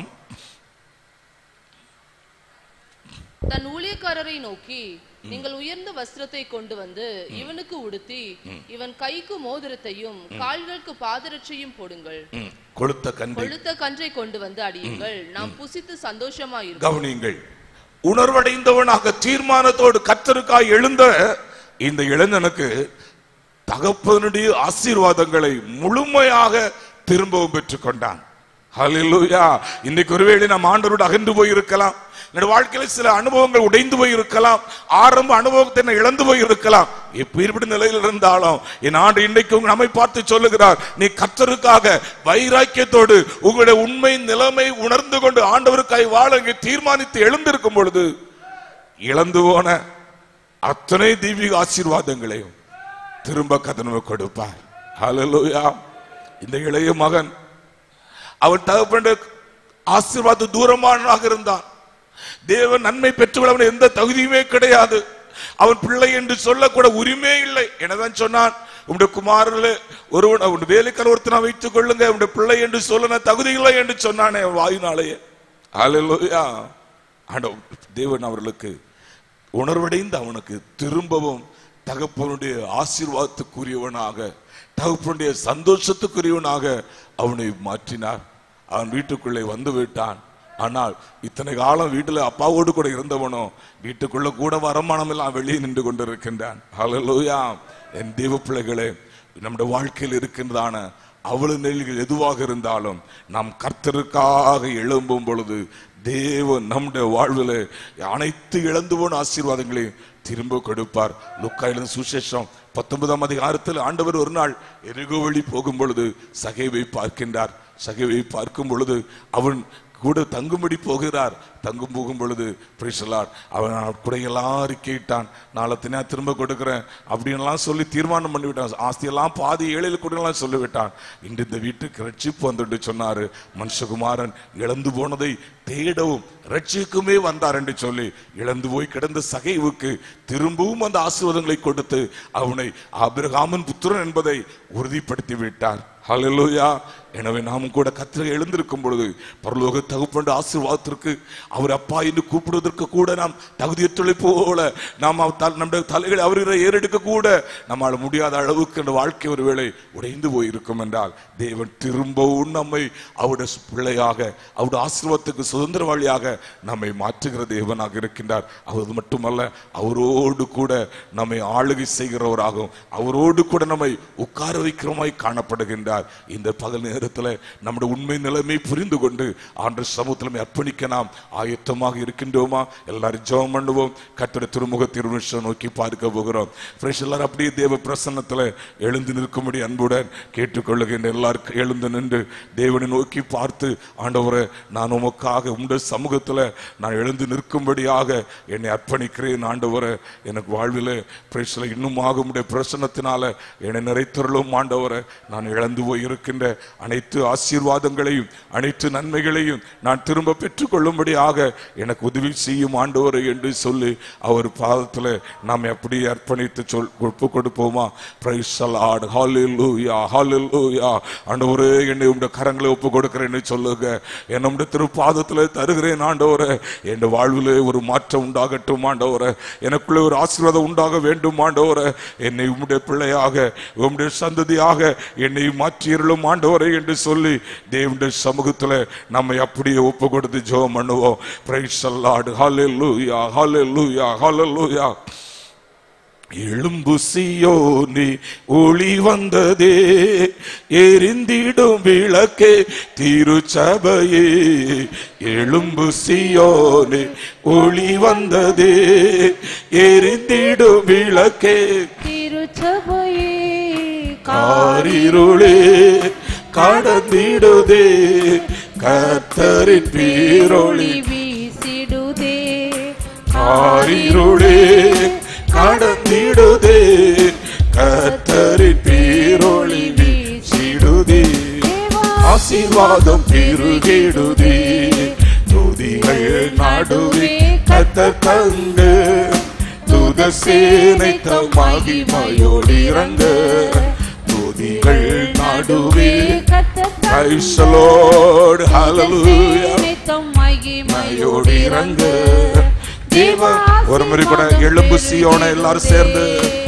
தன் ஊழியக்காரரை நோக்கி நீங்கள் உயர்ந்த வஸ்திரத்தை கொண்டு வந்து இவனுக்கு உடுத்தி இவன் கைக்கு மோதிரத்தையும் கால்களுக்கு பாதரட்சையும் போடுங்கள் ம், கொளுத்த கண்டை கொழுத்த கன்றை கொண்டு வந்து அடியுங்கள் நாம் புசித்து சந்தோஷமா இருக்கும் கவனியுங்கள் உணர்வடைந்தவனாக தீர்மானத்தோடு கத்தருக்காய் எழுந்த இந்த இளைஞனுக்கு தகப்பனுடைய ஆசீர்வாதங்களை முழுமையாக திரும்பவும் பெற்றுக்கொண்டான் ஹalleluya இன்னைக்கு ஒருவேளை நாம் ஆண்டவரோடு அகன்று போயிருக்கலாம் என்னோட வாழ்க்கையில சில அனுபவங்கள் உடைந்து போயிருக்கலாம் ஆரம்ப அனுபவத்தை நான் இழந்து போயிருக்கலாம் எப்பேற்பட்ட நிலையில் இருந்தாலும் என் ஆண்டு இன்றைக்கு உங்க நம்மை பார்த்து சொல்லுகிறார் நீ கத்தருக்காக வைராக்கியத்தோடு உங்களுடைய உண்மை நிலைமை உணர்ந்து கொண்டு ஆண்டவருக்காய் வாழ இங்கே தீர்மானித்து எழுந்திருக்கும் பொழுது இழந்து போன அத்தனை தெய்வீக ஆசீர்வாதங்களையும் திரும்ப கதனவு கொடுப்பார் ஹalleluya இந்த இளைய மகன் அவன் தகப்பன ஆசீர்வாத தூரமானவனாக இருந்தான் தேவன் நன்மை பெற்றுக்கொள்ள எந்த தகுதியுமே கிடையாது அவன் பிள்ளை என்று சொல்லக்கூட உரிமை இல்லை எனதான் சொன்னான் உங்களுடைய குமாரில் ஒருவன் உன் வேலைக்கார ஒருத்தனை வைத்துக் கொள்ளுங்க உங்களுடைய பிள்ளை என்று சொல்ல நான் தகுதி இல்லை என்று சொன்னானே அவன் வாயினாலேயே ஹalleluya ஆண்டவர் தேவன் அவர்களுக்கு உணர்வடைந்து அவனுக்கு திரும்பவும் தகப்பனுடைய ஆசீர்வாதத்துக்குரியவனாக தகப்பனுடைய சந்தோஷத்துக்குரியவனாக அவனை மாற்றினார் அவன் வீட்டுக்குள்ளே வந்து விட்டான் ஆனால் இத்தனை காலம் வீட்டுல அப்பாவோடு கூட இருந்தவனோ வீட்டுக்குள்ள கூட வரமானம் எல்லாம் வெளியே நின்று கொண்டிருக்கின்றான் ஹalleluya என் தேவ பிள்ளைகளே நம்முடைய வாழ்க்கையில் இருக்கின்றதான அவ்வளவு நிலைகள் எதுவாக இருந்தாலும் நாம் கர்த்தருக்காக எழும்பும் பொழுது தேவன் நம்முடைய வாழ்வில் அனைத்து இழந்து போன ஆசீர்வாதங்களையும் திரும்ப கொடுப்பார் லுக்காயிலும் சுசேஷம் பத்தொன்பதாம் அதிகாரத்தில் ஆண்டவர் ஒரு நாள் எருகோ வழி போகும் பொழுது சகைவை பார்க்கின்றார் சகைவை பார்க்கும் பொழுது அவன் கூட தங்கும்படி போகிறார் தங்கும் போகும் பொழுது பிரிசலார் அவன் கூட எல்லாம் அறிக்கையிட்டான் நாளை தினா திரும்ப கொடுக்கிறேன் அப்படின்லாம் சொல்லி தீர்மானம் பண்ணிவிட்டான் ஆஸ்தியெல்லாம் பாதி ஏழையில் கொடுக்கலாம் சொல்லிவிட்டான் இன்று இந்த வீட்டுக்கு ரட்சிப்பு வந்துட்டு சொன்னாரு மனுஷகுமாரன் இழந்து போனதை தேடவும் ரட்சிக்குமே வந்தார் என்று சொல்லி இழந்து போய் கிடந்த சகைவுக்கு திரும்பவும் அந்த ஆசீர்வாதங்களை கொடுத்து அவனை ஆபிரகாமன் புத்திரன் என்பதை உறுதிப்படுத்தி விட்டார் ஹalleluya எனவே நாமும் கூட கத்திர எழுந்திருக்கும் பொழுது பரலோக தகுப்பண்ட ஆசீர்வாதத்திற்கு அவர் அப்பா என்று கூப்பிடுவதற்கு கூட நாம் தகுதியற்றலை போல நாம் அவர் தல்- நம்முடைய தலைகளை அவர்களை ஏறெடுக்க கூட நம்மால் முடியாத அளவுக்கு அந்த வாழ்க்கை ஒருவேளை உடைந்து போயிருக்கும் என்றால் தேவன் திரும்பவும் நம்மை அவருடைய பிள்ளையாக அவருடைய ஆசீர்வாதத்துக்கு சுதந்திரவாளியாக நம்மை மாற்றுகிற தேவனாக இருக்கின்றார் அவர் மட்டுமல்ல அவரோடு கூட நம்மை ஆளுகை செய்கிறவராகவும் அவரோடு கூட நம்மை உட்கார வைக்கிறோமாய் காணப்படுகின்றார் இந்த பகல் நேரத்தில் நம்முடைய உண்மை நிலைமை புரிந்து கொண்டு ஆண்டு சமூகத்தில் நம்மை அர்ப்பணிக்க நாம் ஆயத்தமாக இருக்கின்றோமா எல்லாரும் ஜெபம் பண்ணுவோம் கத்தோட திருமுக திருவிஷம் நோக்கி பார்க்க போகிறோம் ஃப்ரெஷ் எல்லாரும் அப்படியே தேவ பிரசன்னத்தில் எழுந்து நிற்கும்படி அன்புடன் கேட்டுக்கொள்ளுகின்ற எல்லாருக்கும் எழுந்து நின்று தேவனை நோக்கி பார்த்து ஆண்டவரை நான் உமக்காக உங்களுடைய சமூகத்தில் நான் எழுந்து நிற்கும்படியாக என்னை அர்ப்பணிக்கிறேன் ஆண்டவரை எனக்கு வாழ்வில் பிரச்சனை இன்னுமாக உடைய பிரசன்னத்தினால என்னை நிறைத்தருளும் ஆண்டவரை நான் இழந்து போய் இருக்கின்ற அனைத்து ஆசீர்வாதங்களையும் அனைத்து நன்மைகளையும் நான் திரும்ப பெற்றுக்கொள்ளும்படியாக எனக்கு உதவி செய்யும் ஆண்டவரை என்று சொல்லி அவர் பாதத்தில் நாம் எப்படி அர்ப்பணித்து சொல் ஒப்பு கொடுப்போமா பிரைசலாட் ஹalleluya ஹalleluya ஆண்டவரே என்னை உடைய கரங்களை ஒப்பு கொடுக்கிறேன்னு சொல்லுங்க என்னுடைய திருப்பாதத்தில் தருகிறேன் ஆண்டவரே என் வாழ்விலே ஒரு மாற்றம் உண்டாகட்டும் ஆண்டவரே எனக்குள்ளே ஒரு ஆசீர்வாதம் உண்டாக வேண்டும் ஆண்டவரே என்னை உம்முடைய பிள்ளையாக உம்முடைய சந்ததியாக என்னை மாற்றியருளும் ஆண்டவரே என்று சொல்லி தேவனுடைய சமூகத்தில் நம்மை அப்படியே ஒப்பு கொடுத்து ஜெபம் பண்ணுவோம் பிரைஸ் அல்லாடு ஹalleluya ஹalleluya ஹalleluya எழும்பு சியோனி ஒளி வந்ததே எரிந்திடும் விளக்கே திருச்சபையே எழும்பு சியோனி ஒளி வந்ததே எரிந்திடும் விளக்கே திருச்சபையே காரிருளே கடந்திடுதே கர்த்தரின் பீரொளி வீசிடுதே காரிருளே கடந்திடுதே கர்த்தரின் பீரொளி வீசிடுதே ஆசீர்வாதம் பெருகிடுதே துதிகள் நடுவே கத்தர் தந்து துத சேனை தம் மகிமையோடு இறங்க துதிகள் நடுவே Praise the Lord, hallelujah. மகிமையோடு இறங்க தேவ ஒரு முறை கூட எழும்பு சியோன எல்லாரும் சேர்ந்து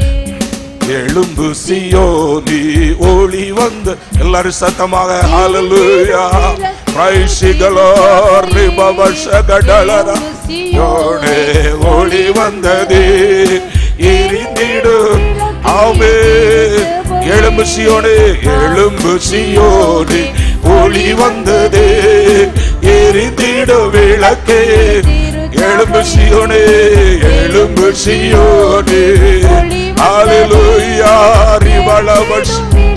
எழும்பு சியோனி ஒளி வந்து எல்லாரும் சத்தமாக ஹalleluya praise the lord ரிபவஷகடலர யோனே ஒளி வந்ததே எரிந்திடும் ஆமே எழும்பு சியோனே எழும்பு சியோனே ஒளி வந்ததே எரிந்திடும் விளக்கே எழும்பு சியோனே எழும்பு சியோனே ஹalleluya ரிவளவஷ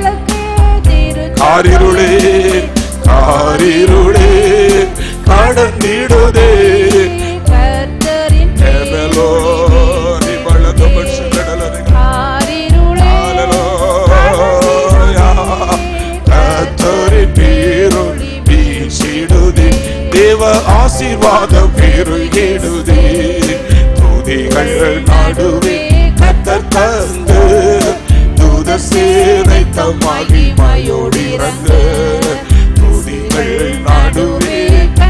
காரிருளே காரிருளே கடந்திடுதே எவலோ ரிவளவஷ கடலரே ஹalleluya கர்த்தரின் பேரொளி வீசிடுதே தேவ ஆசீர்வாதம் பெருகிடுதே துதிகள் நடுவே கத்தர் தந்து தூத சேனை தம் மகிமையோடு இறங்க துதிகள் நடுவே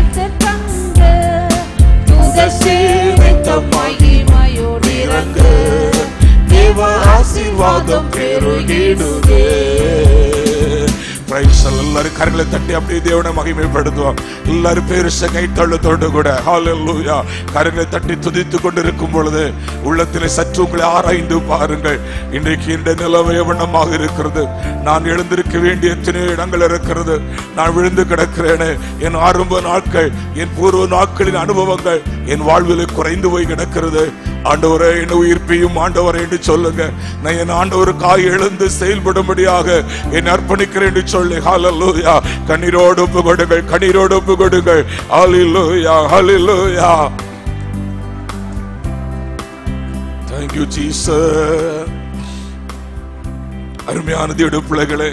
தூத சேனை தம் மகிமையோடு இறங்க தேவ ஆசீர்வாதம் பெருகிடுதே Praise the Lord. எல்லாரும் கரங்களை தட்டி அப்படியே தேவனை மகிமைப்படுத்துவோம் எல்லாரும் பேருச கைத்தள்ளத்தோடு கூட ஹalleluya கரங்களை தட்டி துதித்து கொண்டிருக்கும் பொழுது உள்ளத்திலே சற்று உங்களை ஆராய்ந்து பாருங்கள் இன்றைக்கு இந்த நிலைமை எவண்ணமாக இருக்கிறது நான் எழுந்திருக்க வேண்டிய எத்தனை இடங்கள் இருக்கிறது நான் விழுந்து கிடக்கிறேனே என் ஆரம்ப நாட்கள் என் பூர்வ நாட்களின் அனுபவங்கள் என் வாழ்வில் குறைந்து போய் கிடக்கிறது ஆண்டவரே என் உயிர்ப்பையும் ஆண்டவரே என்று சொல்லுங்க நான் என் ஆண்டவருக்காய் எழுந்து செயல்படும்படியாக என் அர்ப்பணிக்கிறேன் என்று சொல்லி ஹalleluya கண்ணீரோடு ஒப்பு கொடுங்கள் கண்ணீரோடு ஒப்பு கொடுங்கள் ஹalleluya ஹalleluya thank you jesus அருமையான தேவனுடைய பிள்ளைகளே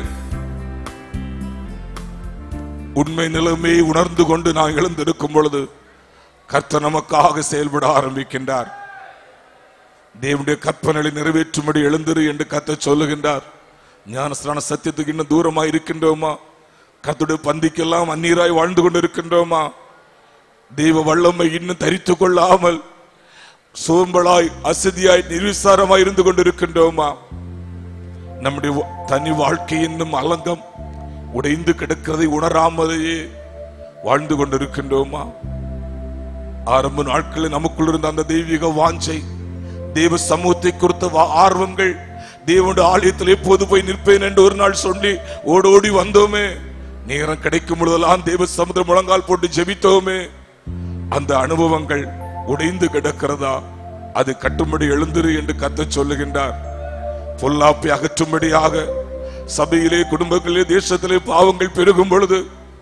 உண்மை நிலைமையை உணர்ந்து கொண்டு நான் எழுந்திருக்கும் பொழுது கர்த்தர் நமக்காக செயல்பட ஆரம்பிக்கின்றார் தேவனுடைய கற்பனைகளை நிறைவேற்றும்படி எழுந்திரு என்று கத்த சொல்லுகின்றார் ஞானஸ்தான சத்தியத்துக்கு இன்னும் தூரமாய் இருக்கின்றோமா கர்த்தருடைய பந்திக்கெல்லாம் அந்நீராய் வாழ்ந்து கொண்டு இருக்கின்றோமா தெய்வ வல்லமை இன்னும் தரித்து கொள்ளாமல் சோம்பலாய் அசதியாய் நிர்விசாரமாய் இருந்து கொண்டிருக்கின்றோமா நம்முடைய வ- தனி வாழ்க்கை என்னும் அலங்கம் உடைந்து கிடக்கிறதை உணராமலேயே வாழ்ந்து கொண்டிருக்கின்றோமா ஆரம்ப நாட்களில் நமக்குள் இருந்த அந்த தெய்வீக வாஞ்சை தேவ சமூகத்தை குறித்த வா- ஆர்வங்கள் தேவனுடைய ஆலயத்தில் எப்போது போய் நிற்பேன் என்று ஒரு நாள் சொல்லி ஓடோடி வந்தோமே நேரம் கிடைக்கும் பொழுதெல்லாம் தேவ சமுதிரம் முழங்கால் போட்டு ஜெபித்தோமே அந்த அனுபவங்கள் உடைந்து கிடக்கிறதா அது கட்டும்படி எழுந்திரு என்று கத்த சொல்லுகின்றார் பொல்லாப்பை அகற்றும்படியாக சபையிலே குடும்பங்களிலே தேசத்திலே பாவங்கள் பெருகும் பொழுது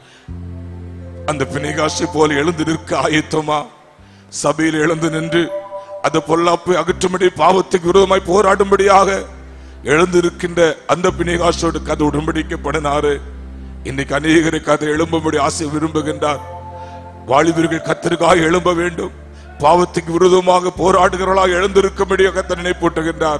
அந்த பிணைகாசை போல எழுந்து நிற்க ஆயத்தமா சபையில் எழுந்து நின்று அந்த பொல்லாப்பை அகற்றும்படி பாவத்துக்கு விரோதமாய் போராடும்படியாக எழுந்திருக்கின்ற அந்த பிணைகாசோடு கதை உடன்படிக்கப்படினாரு இன்னைக்கு அநேகருக்கு அதை எழும்பும்படி ஆசை விரும்புகின்றார் வாலிபர்கள் கத்தருக்காக எழும்ப வேண்டும் பாவத்துக்கு விரோதமாக போராடுகிறவர்களாக எழுந்திருக்கும்படியாக கத்தர் நினைப்பூட்டுகின்றார்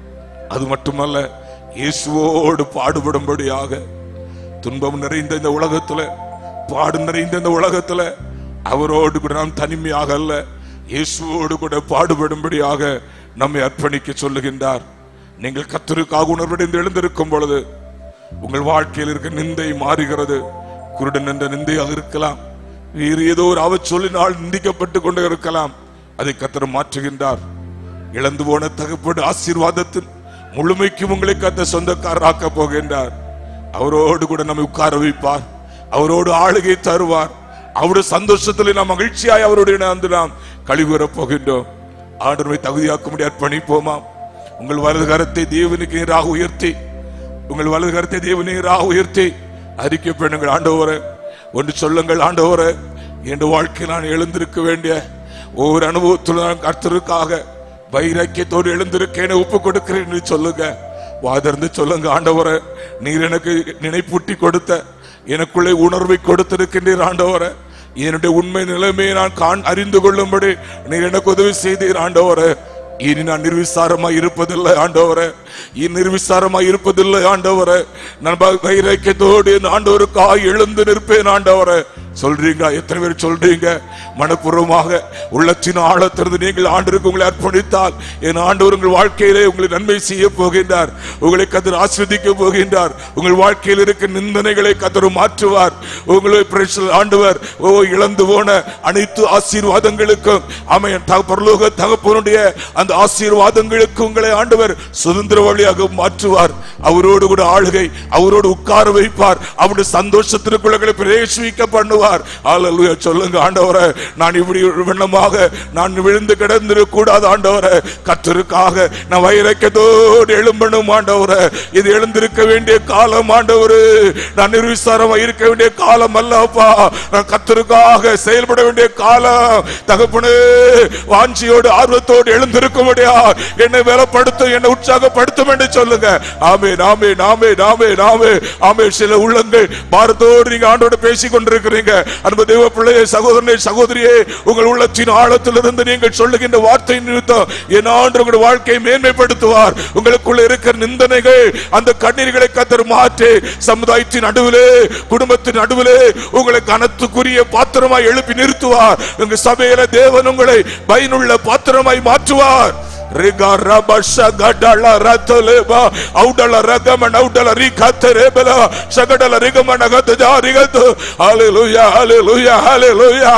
அது மட்டுமல்ல இயேசுவோடு பாடுபடும்படியாக துன்பம் நிறைந்த இந்த உலகத்துல பாடு நிறைந்த இந்த உலகத்துல அவரோடு கூட நாம் தனிமையாக அல்ல இயேசுவோடு கூட பாடுபடும்படியாக நம்மை அர்ப்பணிக்க சொல்லுகின்றார் நீங்கள் கத்தருக்காக உணர்வடைந்து எழுந்திருக்கும் பொழுது உங்கள் வாழ்க்கையில் இருக்க நிந்தை மாறுகிறது குருடன் என்ற நிந்தையாக இருக்கலாம் வேறு ஏதோ ஒரு அவ சொல்லினால் நிந்திக்கப்பட்டு கொண்டு இருக்கலாம் அதை கத்தர் மாற்றுகின்றார் இழந்து போன தகப்படு ஆசீர்வாதத்தின் முழுமைக்கும் உங்களை கத்த சொந்தக்காரராக்க போகின்றார் அவரோடு கூட நம்மை உட்கார வைப்பார் அவரோடு ஆளுகை தருவார் அவருடைய சந்தோஷத்தில் நாம் மகிழ்ச்சியாய் அவருடைய இணைந்து நாம் கழிவுற போகின்றோம் ஆண்டவரை தகுதியாக்கும்படி அர்ப்பணிப்போமா உங்கள் வலது கரத்தை தேவனுக்கு நேராக உயர்த்தி உங்கள் வலது கரத்தை தேவனுக்கு நேராக உயர்த்தி அறிக்கை பண்ணுங்கள் ஆண்டவரே ஒன்று சொல்லுங்கள் ஆண்டவரே என் வாழ்க்கையில் நான் எழுந்திருக்க வேண்டிய ஒவ்வொரு அனுபவத்தில் நான் கர்த்தருக்காக வைராக்கியத்தோடு எழுந்திருக்கேன் ஒப்பு கொடுக்கிறேன் என்று சொல்லுங்க வாதிருந்து சொல்லுங்க ஆண்டவரே நீர் எனக்கு நினைப்பூட்டி கொடுத்த எனக்குள்ளே உணர்வை கொடுத்திருக்கின்றீர் ஆண்டவரே என்னுடைய உண்மை நிலைமையை நான் காண் அறிந்து கொள்ளும்படி நீர் எனக்கு உதவி செய்தீர் ஆண்டவரே இனி நான் நிர்விசாரமாய் இருப்பதில்லை ஆண்டவரே இனி நிர்விசாரமாய் இருப்பதில்லை ஆண்டவரே நான் ப- வைராக்கியத்தோடு என் ஆண்டவருக்காய் எழுந்து நிற்பேன் ஆண்டவரே சொல்றீங்க எத்தனை பேர் சொல்றீங்க மனப்பூர்வமாக உள்ளத்தின் ஆழத்திலிருந்து நீங்கள் ஆண்டருக்கு உங்களை அர்ப்பணித்தால் என் ஆண்டவர் உங்கள் வாழ்க்கையிலே உங்களை நன்மை செய்ய போகின்றார் உங்களை கத்தர் ஆஸ்வதிக்க போகின்றார் உங்கள் வாழ்க்கையில் இருக்க நிந்தனைகளை கத்தர் மாற்றுவார் உங்களை பிரேசல் ஆண்டவர் ஓ இழந்து போன அனைத்து ஆசீர்வாதங்களுக்கும் அமையன் தக பரலோக தகப்பனுடைய அந்த ஆசீர்வாதங்களுக்கு உங்களை ஆண்டவர் சுதந்திர வழியாக மாற்றுவார் அவரோடு கூட ஆளுகை அவரோடு உட்கார வைப்பார் அவருடைய சந்தோஷத்திற்குள்ள உங்களை பிரவேசிக்க பண்ணுவார் ஆளலுயா சொல்லுங்க ஆண்டவரே நான் இப்படி வெள்ளமாக நான் விழுந்து கிடந்திருக்க கூடாது ஆண்டவரே கத்தருக்காக நான் வைரக்கத்தோடு எழும்பணும் ஆண்டவரே இது எழுந்திருக்க வேண்டிய காலம் ஆண்டவரு நான் நிர்விசாரமா இருக்க வேண்டிய காலம் அல்லப்பா நான் கத்தருக்காக செயல்பட வேண்டிய காலம் தகப்பனே வாஞ்சியோடு ஆர்வத்தோடு எழுந்திருக்கும்படியா என்னை பலப்படுத்தும் என்னை உற்சாகப்படுத்தும் என்று சொல்லுங்க ஆமே நாமே நாமே நாமே நாமே ஆமே சில உள்ளங்கள் பாரத்தோடு நீங்க ஆண்டோடு பேசிக் கொண்டிருக்கிறீங்க அன்பு தேவ பிள்ளையே சகோதரனே சகோதரியே உங்கள் உள்ளத்தின் ஆழத்திலிருந்து நீங்கள் சொல்லுகின்ற வார்த்தை நிறுத்தம் என் ஆண்டு உங்கள் வாழ்க்கையை மேன்மைப்படுத்துவார் உங்களுக்குள்ள இருக்கிற நிந்தனைகள் அந்த கண்ணீர்களை கத்தர் மாற்றி சமுதாயத்தின் நடுவிலே குடும்பத்தின் நடுவிலே உங்களை கனத்துக்குரிய பாத்திரமாய் எழுப்பி நிறுத்துவார் உங்க சபையில தேவன் உங்களை பயனுள்ள பாத்திரமாய் மாற்றுவார் ரிகா ரபஷ கடல ரத்தலேபா ஔடல ரகமன் ஔடல ரிகத்தரேபல சகடல ரிகமன கத்தஜா ரிகத்து ஹalleluya ஹalleluya ஹalleluya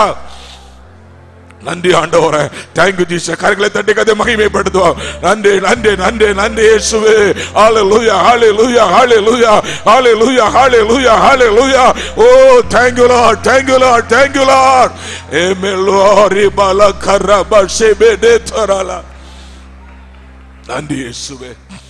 நன்றி ஆண்டவரே தேங்க்யூ ஜீசஸ் கரங்களை தட்டி கதை மகிமைப்படுத்துவோம் நன்றி நன்றி நன்றி நன்றி இயேசுவே ஹalleluya ஹalleluya ஹalleluya ஹalleluya ஹalleluya ஹalleluya ஓ thank you lord thank you lord thank you lord amen lord bala karaba shebe de tarala நன்றி இயேசுவே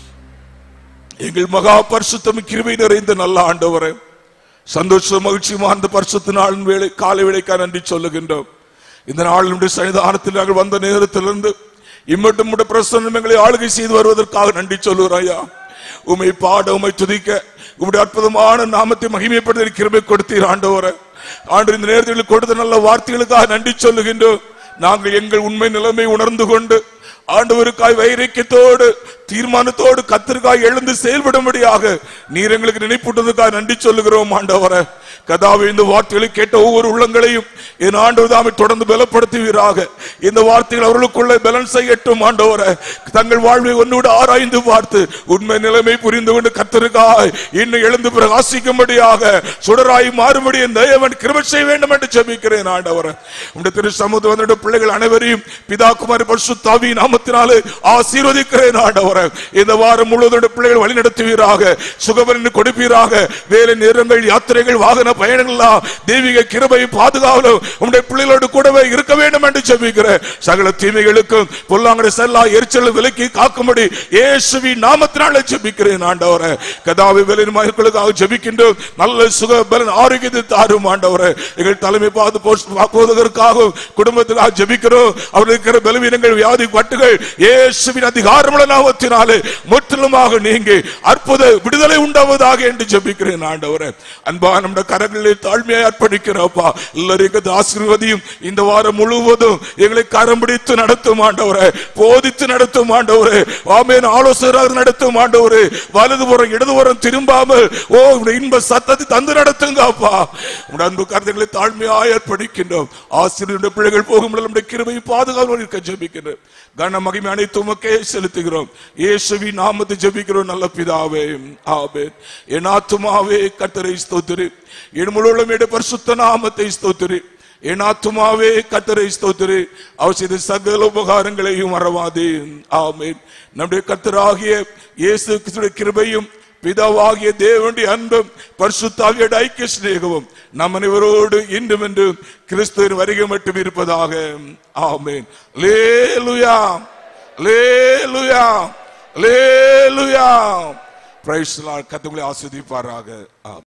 எங்கள் மகா பரிசுத்தம் கிருபை நிறைந்த நல்ல ஆண்டவரே சந்தோஷம் மகிழ்ச்சியுமா அந்த பரிசுத்த நாளின் வேலை காலை வேலைக்கா நன்றி சொல்லுகின்றோம் இந்த நாளினுடைய சன்னிதானத்தில் நாங்கள் வந்த நேரத்திலிருந்து இம்மட்டும் உடைய பிரசன்னம் எங்களை ஆளுகை செய்து வருவதற்காக நன்றி சொல்லுகிறாயா உமை பாட உமை துதிக்க உம்முடைய அற்புதமான நாமத்தை மகிமைப்படுத்த கிருபை கொடுத்தீர் ஆண்டவரே ஆண்டு இந்த நேரத்தில் கொடுத்த நல்ல வார்த்தைகளுக்காக நன்றி சொல்லுகின்றோம் நாங்கள் எங்கள் உண்மை நிலைமை உணர்ந்து கொண்டு ஆண்டவருக்காய் வைரக்கியத்தோடு தீர்மானத்தோடு கத்திற்காய் எழுந்து செயல்படும்படியாக நீர் எங்களுக்கு நினைப்பூட்டதுக்காக நன்றி சொல்லுகிறோம் ஆண்டவரை கதாவை இந்த வார்த்தைகளை கேட்ட ஒவ்வொரு உள்ளங்களையும் என் ஆண்டவர் தாமை தொடர்ந்து பலப்படுத்துவீராக இந்த வார்த்தைகள் அவர்களுக்குள்ள பலன் செய்யட்டும் ஆண்டவரை தங்கள் வாழ்வை ஒன்னோடு ஆராய்ந்து பார்த்து உண்மை நிலைமை புரிந்து கொண்டு கத்திற்காய் இன்னும் எழுந்து பிரகாசிக்கும்படியாக சுடராய் மாறுபடி என் தேவன் கிருபை செய்ய வேண்டும் என்று ஜெபிக்கிறேன் ஆண்டவரை உடைய திரு சமுதிர பிள்ளைகள் அனைவரையும் பிதா குமாரி பரிசுத்தாவி நாமத்தினாலே ஆசீர்வதிக்கிறேன் ஆண்டவரை இந்த வாரம் முழுவதும் பிள்ளைகள் வழி நடத்துவீராக சுகபலன் கொடுப்பீராக வேலை நேரங்கள் யாத்திரைகள் வாகன பயணங்கள் எல்லாம் தெய்வீக கிருபை பாதுகாவலும் உடைய பிள்ளைகளோடு கூடவே இருக்க வேண்டும் என்று ஜெபிக்கிறேன் சகல தீமைகளுக்கும் பொல்லாங்கட செல்லா எரிச்சல் விலக்கி காக்கும்படி இயேசுவி நாமத்தினாலே ஜெபிக்கிறேன் ஆண்டவரே கதாவி வேலை மக்களுக்காக ஜெபிக்கின்றோம் நல்ல சுக பலன் ஆரோக்கியத்தை தாரும் ஆண்டவரே எங்கள் தலைமை பார்த்து போவதற்காக குடும்பத்துக்காக ஜெபிக்கிறோம் அவர்களுக்கு இருக்கிற பலவீனங்கள் வியாதி பட்டுகள் இயேசுவின் அதிகாரமுள்ள நாமத்தினாலே முற்றிலுமாக நீங்கி அற்புத விடுதலை உண்டாவதாக என்று ஜெபிக்கிறேன் ஆண்டவரே அன்பா நம்முடைய கரங்களில் தாழ்மையை அர்ப்பணிக்கிறோப்பா எல்லாரையும் ஆசீர்வதியும் இந்த வாரம் முழுவதும் எங்களை கரம் பிடித்து நடத்தும் ஆண்டவரே போதித்து நடத்தும் ஆண்டவரே ஆமேன் ஆலோசகராக நடத்தும் ஆண்டவரே வலதுபுறம் இடதுபுறம் திரும்பாமல் ஓ உம்முடைய இன்ப சத்தத்தை தந்து நடத்துங்க அப்பா உடைய அன்பு கருத்துக்களை தாழ்மையாய் அர்ப்பணிக்கின்றோம் ஆசிரியருடைய பிள்ளைகள் போகும் நம்முடைய கிருபை பாதுகாவல் இருக்க ஜெபிக்கின்றோம் கன மகிமை அனைத்து உமக்கே செலுத்துகிறோம் இயேசுவி நாமத்தை ஜெபிக்கிறோம் நல்ல பிதாவே ஆமென் என் ஆத்துமாவே கர்த்தரை ஸ்தோத்திரி என் முழுவதும் பரிசுத்த நாமத்தை ஸ்தோத்திரி என் ஆத்துமாவே கத்தரை ஸ்தோத்திரி அவர் செய்த சகல உபகாரங்களையும் மறவாதே ஆமென் நம்முடைய கத்தராகிய இயேசு கிறிஸ்துடைய கிருபையும் பிதாவாகிய தேவனுடைய அன்பும் பரிசுத்தாகிய ஐக்கிய சிநேகமும் நம் அனைவரோடு இன்றும் என்றும் கிறிஸ்துவின் வருகை மட்டும் இருப்பதாக ஆமென் லேலுயா லேலுயா லேலுயா பிரைஸ் கத்துக்களை ஆஸ்வதிப்பாராக ஆமென்